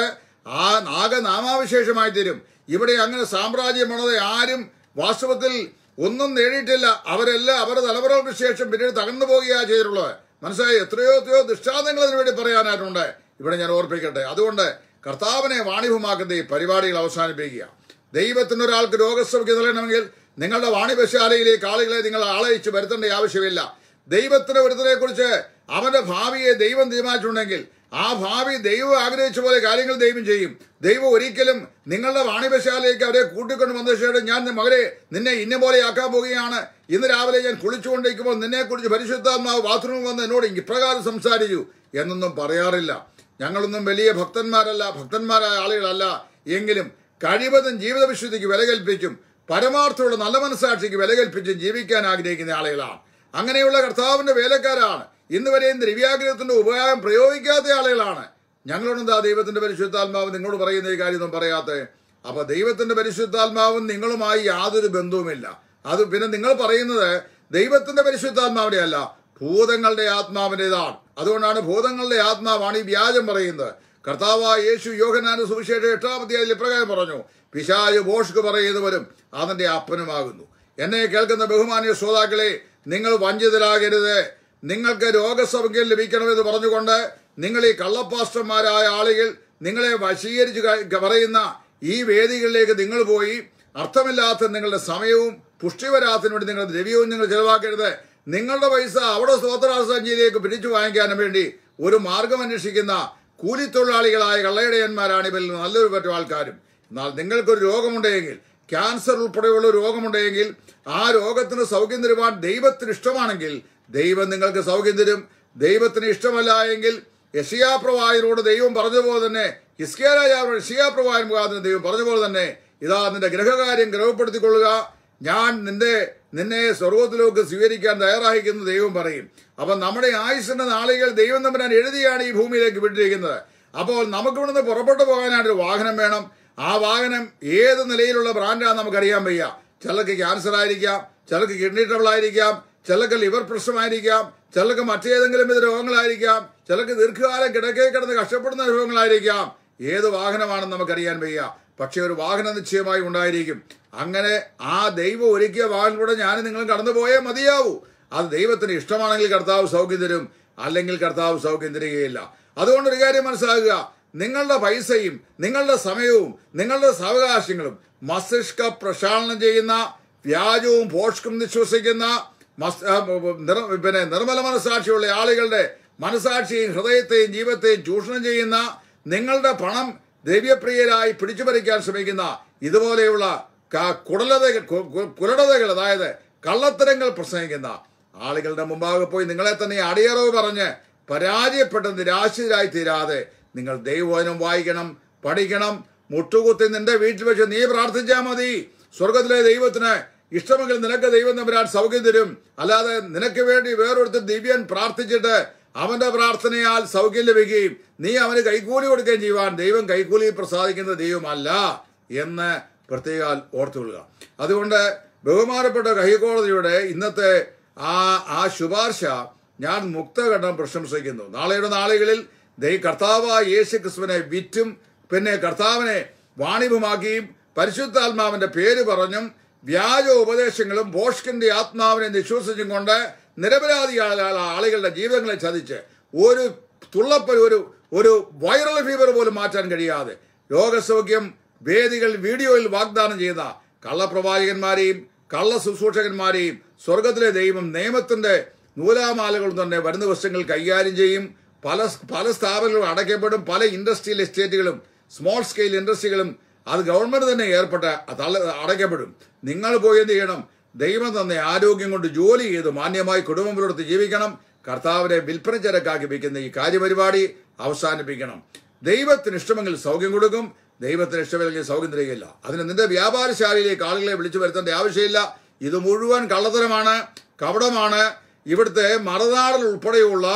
ആ ആകെ നാമാവിശേഷമായി തീരും ഇവിടെ അങ്ങനെ സാമ്രാജ്യം പണിത് ആരും വാസ്തവത്തിൽ ഒന്നും നേടിയിട്ടില്ല അവരെല്ലാം അവരുടെ തലമുറകൾക്ക് ശേഷം പിന്നീട് തകർന്നു പോവുകയാണ് ചെയ്തിട്ടുള്ളത് മനസ്സിലായി എത്രയോ എത്രയോ ദൃഷ്ടാന്തങ്ങൾ അതിനു വേണ്ടി പറയാനായിട്ടുണ്ട് ഇവിടെ ഞാൻ ഓർപ്പിക്കട്ടെ അതുകൊണ്ട് കർത്താവിനെ വാണിഭമാക്കുന്ന ഈ പരിപാടികൾ അവസാനിപ്പിക്കുക ദൈവത്തിന് ഒരാൾക്ക് രോഗസൗഖ്യം നൽകണമെങ്കിൽ നിങ്ങളുടെ വാണിഭശാലയിലേക്ക് ആളുകളെ നിങ്ങൾ ആളയിച്ച് വരുത്തേണ്ട ആവശ്യമില്ല ദൈവത്തിന്റെ ഒരുത്തനെ കുറിച്ച് അവന്റെ ഭാവിയെ ദൈവം തീരുമാനിച്ചിട്ടുണ്ടെങ്കിൽ ആ ഭാവി ദൈവം ആഗ്രഹിച്ച പോലെ കാര്യങ്ങൾ ദൈവം ചെയ്യും ദൈവം ഒരിക്കലും നിങ്ങളുടെ വാണിഭശാലയ്ക്ക് അവരെ കൂട്ടിക്കൊണ്ട് വന്ന ശേഷം ഞാൻ മകരെ നിന്നെ ഇന്ന പോലെ ആക്കാൻ പോവുകയാണ് ഇന്ന് രാവിലെ ഞാൻ കുളിച്ചുകൊണ്ടിരിക്കുമ്പോൾ നിന്നെ കുറിച്ച് പരിശുദ്ധാത്മാവ് ബാത്റൂമിൽ വന്ന് എന്നോട് ഇപ്രകാരം സംസാരിച്ചു എന്നൊന്നും പറയാറില്ല ഞങ്ങളൊന്നും വലിയ ഭക്തന്മാരല്ല ഭക്തന്മാരായ ആളുകളല്ല എങ്കിലും കഴിവതും ജീവിത വിശുദ്ധിക്ക് വില കൽപ്പിച്ചും പരമാർത്ഥമുള്ള നല്ല മനസാക്ഷിക്ക് വില കൽപ്പിച്ചും ജീവിക്കാൻ ആഗ്രഹിക്കുന്ന ആളുകളാണ് അങ്ങനെയുള്ള കർത്താവിന്റെ വേലക്കാരാണ് ഇന്ന് വരെയും ദ്രവ്യാഗ്രഹത്തിന്റെ ഉപകാരം പ്രയോഗിക്കാത്ത ആളുകളാണ് ഞങ്ങളോടെന്താ ദൈവത്തിന്റെ പരിശുദ്ധാത്മാവ് നിങ്ങളോട് പറയുന്ന ഈ കാര്യമൊന്നും പറയാത്തെ അപ്പൊ ദൈവത്തിന്റെ പരിശുദ്ധാത്മാവും നിങ്ങളുമായി യാതൊരു ബന്ധവുമില്ല അത് പിന്നെ നിങ്ങൾ പറയുന്നത് ദൈവത്തിന്റെ പരിശുദ്ധാത്മാവിന്റെ അല്ല ഭൂതങ്ങളുടെ ആത്മാവിൻ്റെതാണ് അതുകൊണ്ടാണ് ഭൂതങ്ങളുടെ ആത്മാവാണ് ഈ വ്യാജം പറയുന്നത് കർത്താവായ യേശു യോഹനാന്റെ സുവിശേഷം എട്ടാമത്തെ ഇപ്രകാരം പറഞ്ഞു പിശാജ് ബോഷ്ക്ക് പറയുന്നവരും അതിന്റെ അപ്പനുമാകുന്നു എന്നെ കേൾക്കുന്ന ബഹുമാന്യ ശ്രോതാക്കളെ നിങ്ങൾ വഞ്ചിതരാകരുത് നിങ്ങൾക്ക് രോഗസൗഖ്യം ലഭിക്കണമെന്ന് പറഞ്ഞുകൊണ്ട് നിങ്ങൾ ഈ കള്ളപ്പാസ്റ്റർമാരായ ആളുകൾ നിങ്ങളെ വശീകരിച്ച് ക- പറയുന്ന ഈ വേദികളിലേക്ക് നിങ്ങൾ പോയി അർത്ഥമില്ലാത്ത നിങ്ങളുടെ സമയവും പുഷ്ടി വരാത്തതിന് വേണ്ടി നിങ്ങളുടെ ദ്രവ്യവും നിങ്ങൾ ചെലവാക്കരുത് നിങ്ങളുടെ പൈസ അവിടെ സ്വതന്ത്രസഞ്ചിയിലേക്ക് പിടിച്ചു വാങ്ങിക്കാനും വേണ്ടി ഒരു മാർഗം അന്വേഷിക്കുന്ന കൂലിത്തൊഴിലാളികളായ കള്ളയിടയന്മാരാണ് ഇവരിൽ നല്ലൊരു പറ്റം ആൾക്കാരും എന്നാൽ നിങ്ങൾക്കൊരു രോഗമുണ്ടെങ്കിൽ ക്യാൻസർ ഉൾപ്പെടെയുള്ള ഒരു രോഗമുണ്ടെങ്കിൽ ആ രോഗത്തിന് സൗഖ്യം തരുവാൻ ദൈവത്തിന് ഇഷ്ടമാണെങ്കിൽ ദൈവം നിങ്ങൾക്ക് സൗഖ്യം തരും ദൈവത്തിന് ഇഷ്ടമല്ല എങ്കിൽ യഷിയാപ്രവായനോട് ദൈവം പറഞ്ഞതുപോലെ തന്നെ ഹിസ്കിയ രാജാവിനോട് യഷിയാപ്രവായൻ മുഖാന്തരം ദൈവം പറഞ്ഞതുപോലെ തന്നെ ഇതാ നിന്റെ ഗ്രഹകാര്യം ഗ്രഹപ്പെടുത്തിക്കൊള്ളുക ഞാൻ നിന്റെ നിന്നെ സ്വർഗത്തിലേക്ക് സ്വീകരിക്കാൻ തയ്യാറായിരിക്കുന്ന ദൈവം പറയും അപ്പൊ നമ്മുടെ ആയുസിന്റെ നാളുകൾ ദൈവം തമ്പുരാൻ എഴുതിയാണ് ഈ ഭൂമിയിലേക്ക് വിട്ടിരിക്കുന്നത് അപ്പോൾ നമുക്ക് ഇവിടുന്ന് പുറപ്പെട്ടു പോകാനായിട്ടൊരു വാഹനം വേണം ആ വാഹനം ഏത് നിലയിലുള്ള ബ്രാൻഡാണെന്ന് നമുക്കറിയാൻ വയ്യ ചിലർക്ക് ക്യാൻസർ ആയിരിക്കാം ചിലർക്ക് കിഡ്നി ട്രബിൾ ആയിരിക്കാം ചിലർക്ക് ലിവർ പ്രശ്നമായിരിക്കാം ചിലർക്ക് മറ്റേതെങ്കിലും വിധ രോഗങ്ങളായിരിക്കാം ചിലർക്ക് ദീർഘകാലം കിടക്കേ കിടന്ന് കഷ്ടപ്പെടുന്ന രോഗങ്ങളായിരിക്കാം ഏത് വാഹനമാണെന്ന് നമുക്കറിയാൻ വയ്യ പക്ഷെ ഒരു വാഹനം നിശ്ചയമായി ഉണ്ടായിരിക്കും അങ്ങനെ ആ ദൈവം ഒരുക്കിയ വാഹനത്തിലൂടെ ഞാൻ നിങ്ങൾ കടന്നു പോയേ മതിയാവൂ അത് ദൈവത്തിന് ഇഷ്ടമാണെങ്കിൽ കർത്താവ് സൗഖ്യം തരും അല്ലെങ്കിൽ കർത്താവ് സൗഖ്യം തരികയില്ല അതുകൊണ്ട് ഒരു കാര്യം മനസ്സിലാക്കുക നിങ്ങളുടെ പൈസയും നിങ്ങളുടെ സമയവും നിങ്ങളുടെ സാവകാശങ്ങളും മസ്തിഷ്ക പ്രക്ഷാളനം ചെയ്യുന്ന വ്യാജവും പോഷ്കും വിശ്വസിക്കുന്ന മസ്- ആ, നിർ- പിന്നെ നിർമ്മല മനസാക്ഷിയുള്ള ആളുകളുടെ മനസാക്ഷിയും ഹൃദയത്തെയും ജീവിതത്തെയും ചൂഷണം ചെയ്യുന്ന നിങ്ങളുടെ പണം ദ്രവ്യപ്രിയരായി പിടിച്ചുപറിക്കാൻ ശ്രമിക്കുന്ന ഇതുപോലെയുള്ള ക- കുടലതകൾ കു- കു- കുലടതകൾ അതായത് കള്ളത്തരങ്ങൾ പ്രസംഗിക്കുന്ന ആളുകളുടെ മുമ്പാകെ പോയി നിങ്ങളെ തന്നെ അടിയറവ് പറഞ്ഞ് പരാജയപ്പെട്ട് നിരാശരായി തീരാതെ നിങ്ങൾ ദൈവവചനം വായിക്കണം പഠിക്കണം മുട്ടുകുത്തി നിന്റെ വീട്ടിൽ വെച്ച് നീ പ്രാർത്ഥിച്ചാൽ മതി സ്വർഗത്തിലെ ദൈവത്തിന് ഇഷ്ടമെങ്കിൽ നിനക്ക് ദൈവം തമ്പുരാൻ സൗഖ്യം തരും അല്ലാതെ നിനക്ക് വേണ്ടി വേറൊരുത്തർ ദിവ്യൻ പ്രാർത്ഥിച്ചിട്ട് അവന്റെ പ്രാർത്ഥനയാൽ സൗഖ്യം ലഭിക്കുകയും നീ അവന് കൈക്കൂലി കൊടുക്കുകയും ചെയ്യുവാൻ ദൈവം കൈക്കൂലി പ്രസാദിക്കുന്ന ദൈവമല്ല എന്ന് പ്രത്യേകാൽ ഓർത്തുകൊള്ളുക അതുകൊണ്ട് ബഹുമാനപ്പെട്ട ഹൈക്കോടതിയുടെ ഇന്നത്തെ ആ ആ ശുപാർശ ഞാൻ മുക്തഘട്ടം പ്രശംസിക്കുന്നു നാളെയുടെ നാളുകളിൽ ദൈ കർത്താവായ യേശു ക്രിസ്തുവിനെ വിറ്റും പിന്നെ കർത്താവിനെ വാണിഭമാക്കിയും പരിശുദ്ധാത്മാവിന്റെ പേര് പറഞ്ഞും വ്യാജ ഉപദേശങ്ങളും ബോഷ്കിന്റെ ആത്മാവിനെ നിശ്വസിച്ചും കൊണ്ട് നിരപരാധി ആള- ആളുകളുടെ ജീവിതങ്ങളെ ചതിച്ച് ഒരു തുള്ളപ്പൽ ഒരു ഒരു വൈറൽ ഫീവർ പോലും മാറ്റാൻ കഴിയാതെ രോഗസൗഖ്യം വേദികൾ വീഡിയോയിൽ വാഗ്ദാനം ചെയ്ത കള്ളപ്രവാചകന്മാരെയും കള്ള ശുശ്രൂഷകന്മാരെയും സ്വർഗത്തിലെ ദൈവം നിയമത്തിന്റെ നൂലാമാലകളും തന്നെ വരുന്ന വർഷങ്ങൾ കൈകാര്യം ചെയ്യും പല പല സ്ഥാപനങ്ങളും അടയ്ക്കപ്പെടും പല ഇൻഡസ്ട്രിയൽ എസ്റ്റേറ്റുകളും സ്മോൾ സ്കെയിൽ ഇൻഡസ്ട്രികളും അത് ഗവൺമെന്റ് തന്നെ ഏർപ്പെട്ട തള്ള അടയ്ക്കപ്പെടും നിങ്ങൾ പോയി എന്ത് ചെയ്യണം ദൈവം തന്നെ ആരോഗ്യം കൊണ്ട് ജോലി ചെയ്ത് മാന്യമായി കുടുംബം പുലർത്തി ജീവിക്കണം കർത്താവിനെ വിൽപ്പന ചരക്കാക്കി വയ്ക്കുന്ന ഈ കാര്യപരിപാടി അവസാനിപ്പിക്കണം ദൈവത്തിന് ഇഷ്ടമെങ്കിൽ സൗഖ്യം കൊടുക്കും ദൈവത്തിന് ഇഷ്ടമില്ലെങ്കിൽ സൗഖ്യം തരികയില്ല അതിന് നിന്റെ വ്യാപാരശാലയിലേക്ക് ആളുകളെ വിളിച്ചു വരുത്തേണ്ട ആവശ്യമില്ല ഇത് മുഴുവൻ കള്ളത്തരമാണ് കപടമാണ് ഇവിടുത്തെ മറുനാടൽ ഉൾപ്പെടെയുള്ള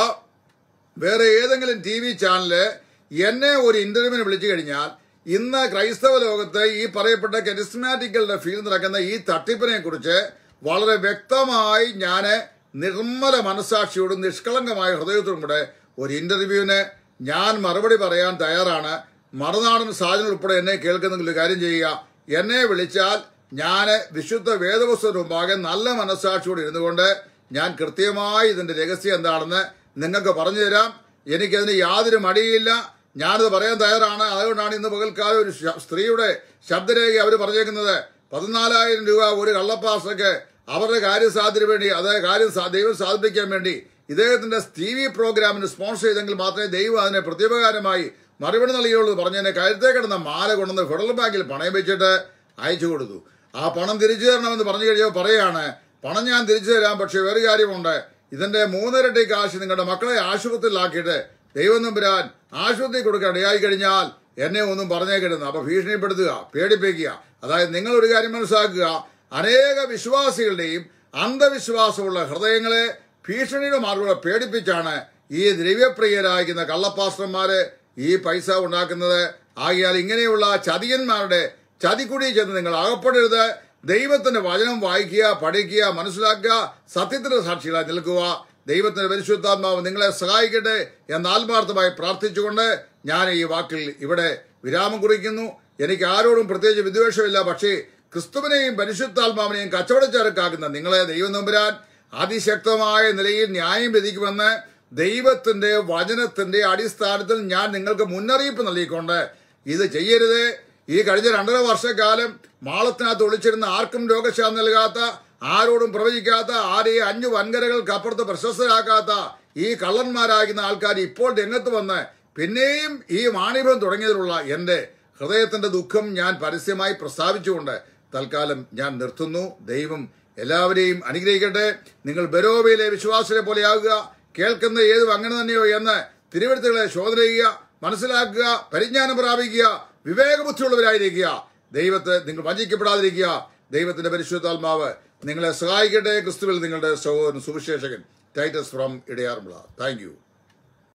വേറെ ഏതെങ്കിലും ടി വി ചാനല് എന്നെ ഒരു ഇന്റർവ്യൂവിന് വിളിച്ചു കഴിഞ്ഞാൽ ഇന്ന് ക്രൈസ്തവ ലോകത്ത് ഈ പറയപ്പെട്ട കരിസ്മാറ്റിക്കളുടെ ഫീൽഡ് നടക്കുന്ന ഈ തട്ടിപ്പിനെ കുറിച്ച് വളരെ വ്യക്തമായി ഞാൻ നിർമ്മല മനസാക്ഷിയോടും നിഷ്കളങ്കമായ ഹൃദയത്തോടും കൂടെ ഒരു ഇന്റർവ്യൂവിന് ഞാൻ മറുപടി പറയാൻ തയ്യാറാണ് മറുനാടൻ സാജൻ ഉൾപ്പെടെ എന്നെ കേൾക്കുന്നെങ്കിൽ ഒരു കാര്യം ചെയ്യുക എന്നെ വിളിച്ചാൽ ഞാൻ വിശുദ്ധ വേദപുസ്തകത്തിന് മുമ്പാകെ നല്ല മനസ്സാക്ഷിയോടെ ഇരുന്നുകൊണ്ട് ഞാൻ കൃത്യമായി ഇതിന്റെ രഹസ്യം എന്താണെന്ന് നിങ്ങൾക്ക് പറഞ്ഞു തരാം എനിക്കതിന് യാതൊരു മടിയില്ല ഞാനത് പറയാൻ തയ്യാറാണ് അതുകൊണ്ടാണ് ഇന്ന് പകൽക്കാലം ഒരു ശ- സ്ത്രീയുടെ ശബ്ദരേഖ അവർ പറഞ്ഞേക്കുന്നത് പതിനാലായിരം രൂപ ഒരു കള്ളപ്പാസക്ക് അവരുടെ കാര്യസാധ്യത്തിന് വേണ്ടി അതായത് കാര്യം സാ- ദൈവം സാധിപ്പിക്കാൻ വേണ്ടി ഇദ്ദേഹത്തിന്റെ ടി വി പ്രോഗ്രാമിന് സ്പോൺസർ ചെയ്തെങ്കിൽ മാത്രമേ ദൈവം അതിനെ പ്രത്യുപകാരമായി മറുപടി നൽകിയുള്ളൂ പറഞ്ഞതിനെ കരുത്തേ കിടന്ന മാല കൊണ്ടുവന്ന് ഫെഡറൽ ബാങ്കിൽ പണയം വെച്ചിട്ട് അയച്ചു കൊടുത്തു ആ പണം തിരിച്ചു തരണമെന്ന് പറഞ്ഞു കഴിയുമ്പോൾ പറയാണ് പണം ഞാൻ തിരിച്ചു തരാം പക്ഷെ വേറെ കാര്യമുണ്ട് ഇതിന്റെ മൂന്നിരട്ടി കാശ് നിങ്ങളുടെ മക്കളെ ആശുപത്രിയിലാക്കിയിട്ട് ദൈവം നമ്പുരാൻ ആശുപത്രി കൊടുക്കാൻ ഇടയായി കഴിഞ്ഞാൽ എന്നെ ഒന്നും പറഞ്ഞേക്കരുത് അപ്പൊ ഭീഷണിപ്പെടുത്തുക പേടിപ്പിക്കുക അതായത് നിങ്ങൾ ഒരു കാര്യം മനസ്സിലാക്കുക അനേക വിശ്വാസികളുടെയും അന്ധവിശ്വാസമുള്ള ഹൃദയങ്ങളെ ഭീഷണിയുടെ മാർഗങ്ങളെ പേടിപ്പിച്ചാണ് ഈ ദ്രവ്യപ്രിയരായിരിക്കുന്ന കള്ളപ്പാസ്റ്റർമാര് ഈ പൈസ ഉണ്ടാക്കുന്നത് ആകിയാൽ ഇങ്ങനെയുള്ള ചതിയന്മാരുടെ ചതിക്കുടി ചെന്ന് നിങ്ങൾ അകപ്പെടരുത് ദൈവത്തിന്റെ വചനം വായിക്കുക പഠിക്കുക മനസ്സിലാക്കുക സത്യത്തിന്റെ സാക്ഷികളായി നിൽക്കുക ദൈവത്തിന്റെ പരിശുദ്ധാത്മാവ് നിങ്ങളെ സഹായിക്കട്ടെ എന്ന് ആത്മാർത്ഥമായി പ്രാർത്ഥിച്ചുകൊണ്ട് ഞാൻ ഈ വാക്കിൽ ഇവിടെ വിരാമം കുറിക്കുന്നു എനിക്ക് ആരോടും പ്രത്യേകിച്ച് വിദ്വേഷമില്ല പക്ഷേ ക്രിസ്തുവിനെയും പരിശുദ്ധാത്മാവിനെയും കച്ചവടച്ചരക്കാക്കുന്ന നിങ്ങളെ ദൈവം നമ്പുരാൻ അതിശക്തമായ നിലയിൽ ന്യായം വിധിക്കുമെന്ന് ദൈവത്തിന്റെ വചനത്തിന്റെ അടിസ്ഥാനത്തിൽ ഞാൻ നിങ്ങൾക്ക് മുന്നറിയിപ്പ് നൽകിക്കൊണ്ട് ഇത് ചെയ്യരുത് ഈ കഴിഞ്ഞ രണ്ടര വർഷക്കാലം മാളത്തിനകത്ത് ഒളിച്ചിരുന്ന ആർക്കും രോഗശാന്തി നൽകാത്ത ആരോടും പ്രവചിക്കാത്ത ആരെയും അഞ്ചു വൻകരകൾക്ക് അപ്പുറത്ത് പ്രശസ്തരാക്കാത്ത ഈ കള്ളന്മാരാകുന്ന ആൾക്കാർ ഇപ്പോൾ രംഗത്ത് വന്ന് പിന്നെയും ഈ വാണിഭം തുടങ്ങിയതിലുള്ള എന്റെ ഹൃദയത്തിന്റെ ദുഃഖം ഞാൻ പരസ്യമായി പ്രസ്താവിച്ചുകൊണ്ട് തൽക്കാലം ഞാൻ നിർത്തുന്നു ദൈവം എല്ലാവരെയും അനുഗ്രഹിക്കട്ടെ നിങ്ങൾ ബരോബയിലെ വിശ്വാസികളെ പോലെയാകുക കേൾക്കുന്ന ഏതും അങ്ങനെ തന്നെയോ എന്ന് തിരുവഴുത്തുകളെ ശോധന ചെയ്യുക മനസ്സിലാക്കുക പരിജ്ഞാനം പ്രാപിക്കുക വിവേകബുദ്ധിയുള്ളവരായിരിക്കുക ദൈവത്തെ നിങ്ങൾ വഞ്ചിക്കപ്പെടാതിരിക്കുക ദൈവത്തിന്റെ പരിശുദ്ധാത്മാവ് നിങ്ങളെ സഹായിക്കട്ടെ ക്രിസ്തുവിൽ നിങ്ങളുടെ സഹോദരൻ സുവിശേഷകൻ ടൈറ്റസ് ഫ്രം ഇടയാറുമുള്ള താങ്ക് യു